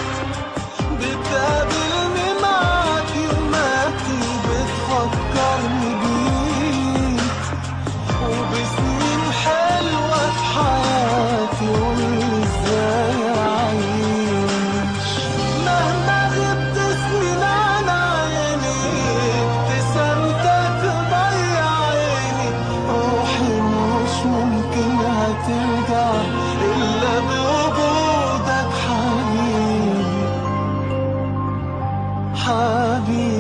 بتقابلني معاك يوماتي بتفكرني بيك وبسنين حلوة في حياتي قولي ازاي اعيش مهما غبت سنين عن عيني ابتسامتك ضيع عيني روحي مش ممكن هترجع الا بوجودك حبيبي حبيبي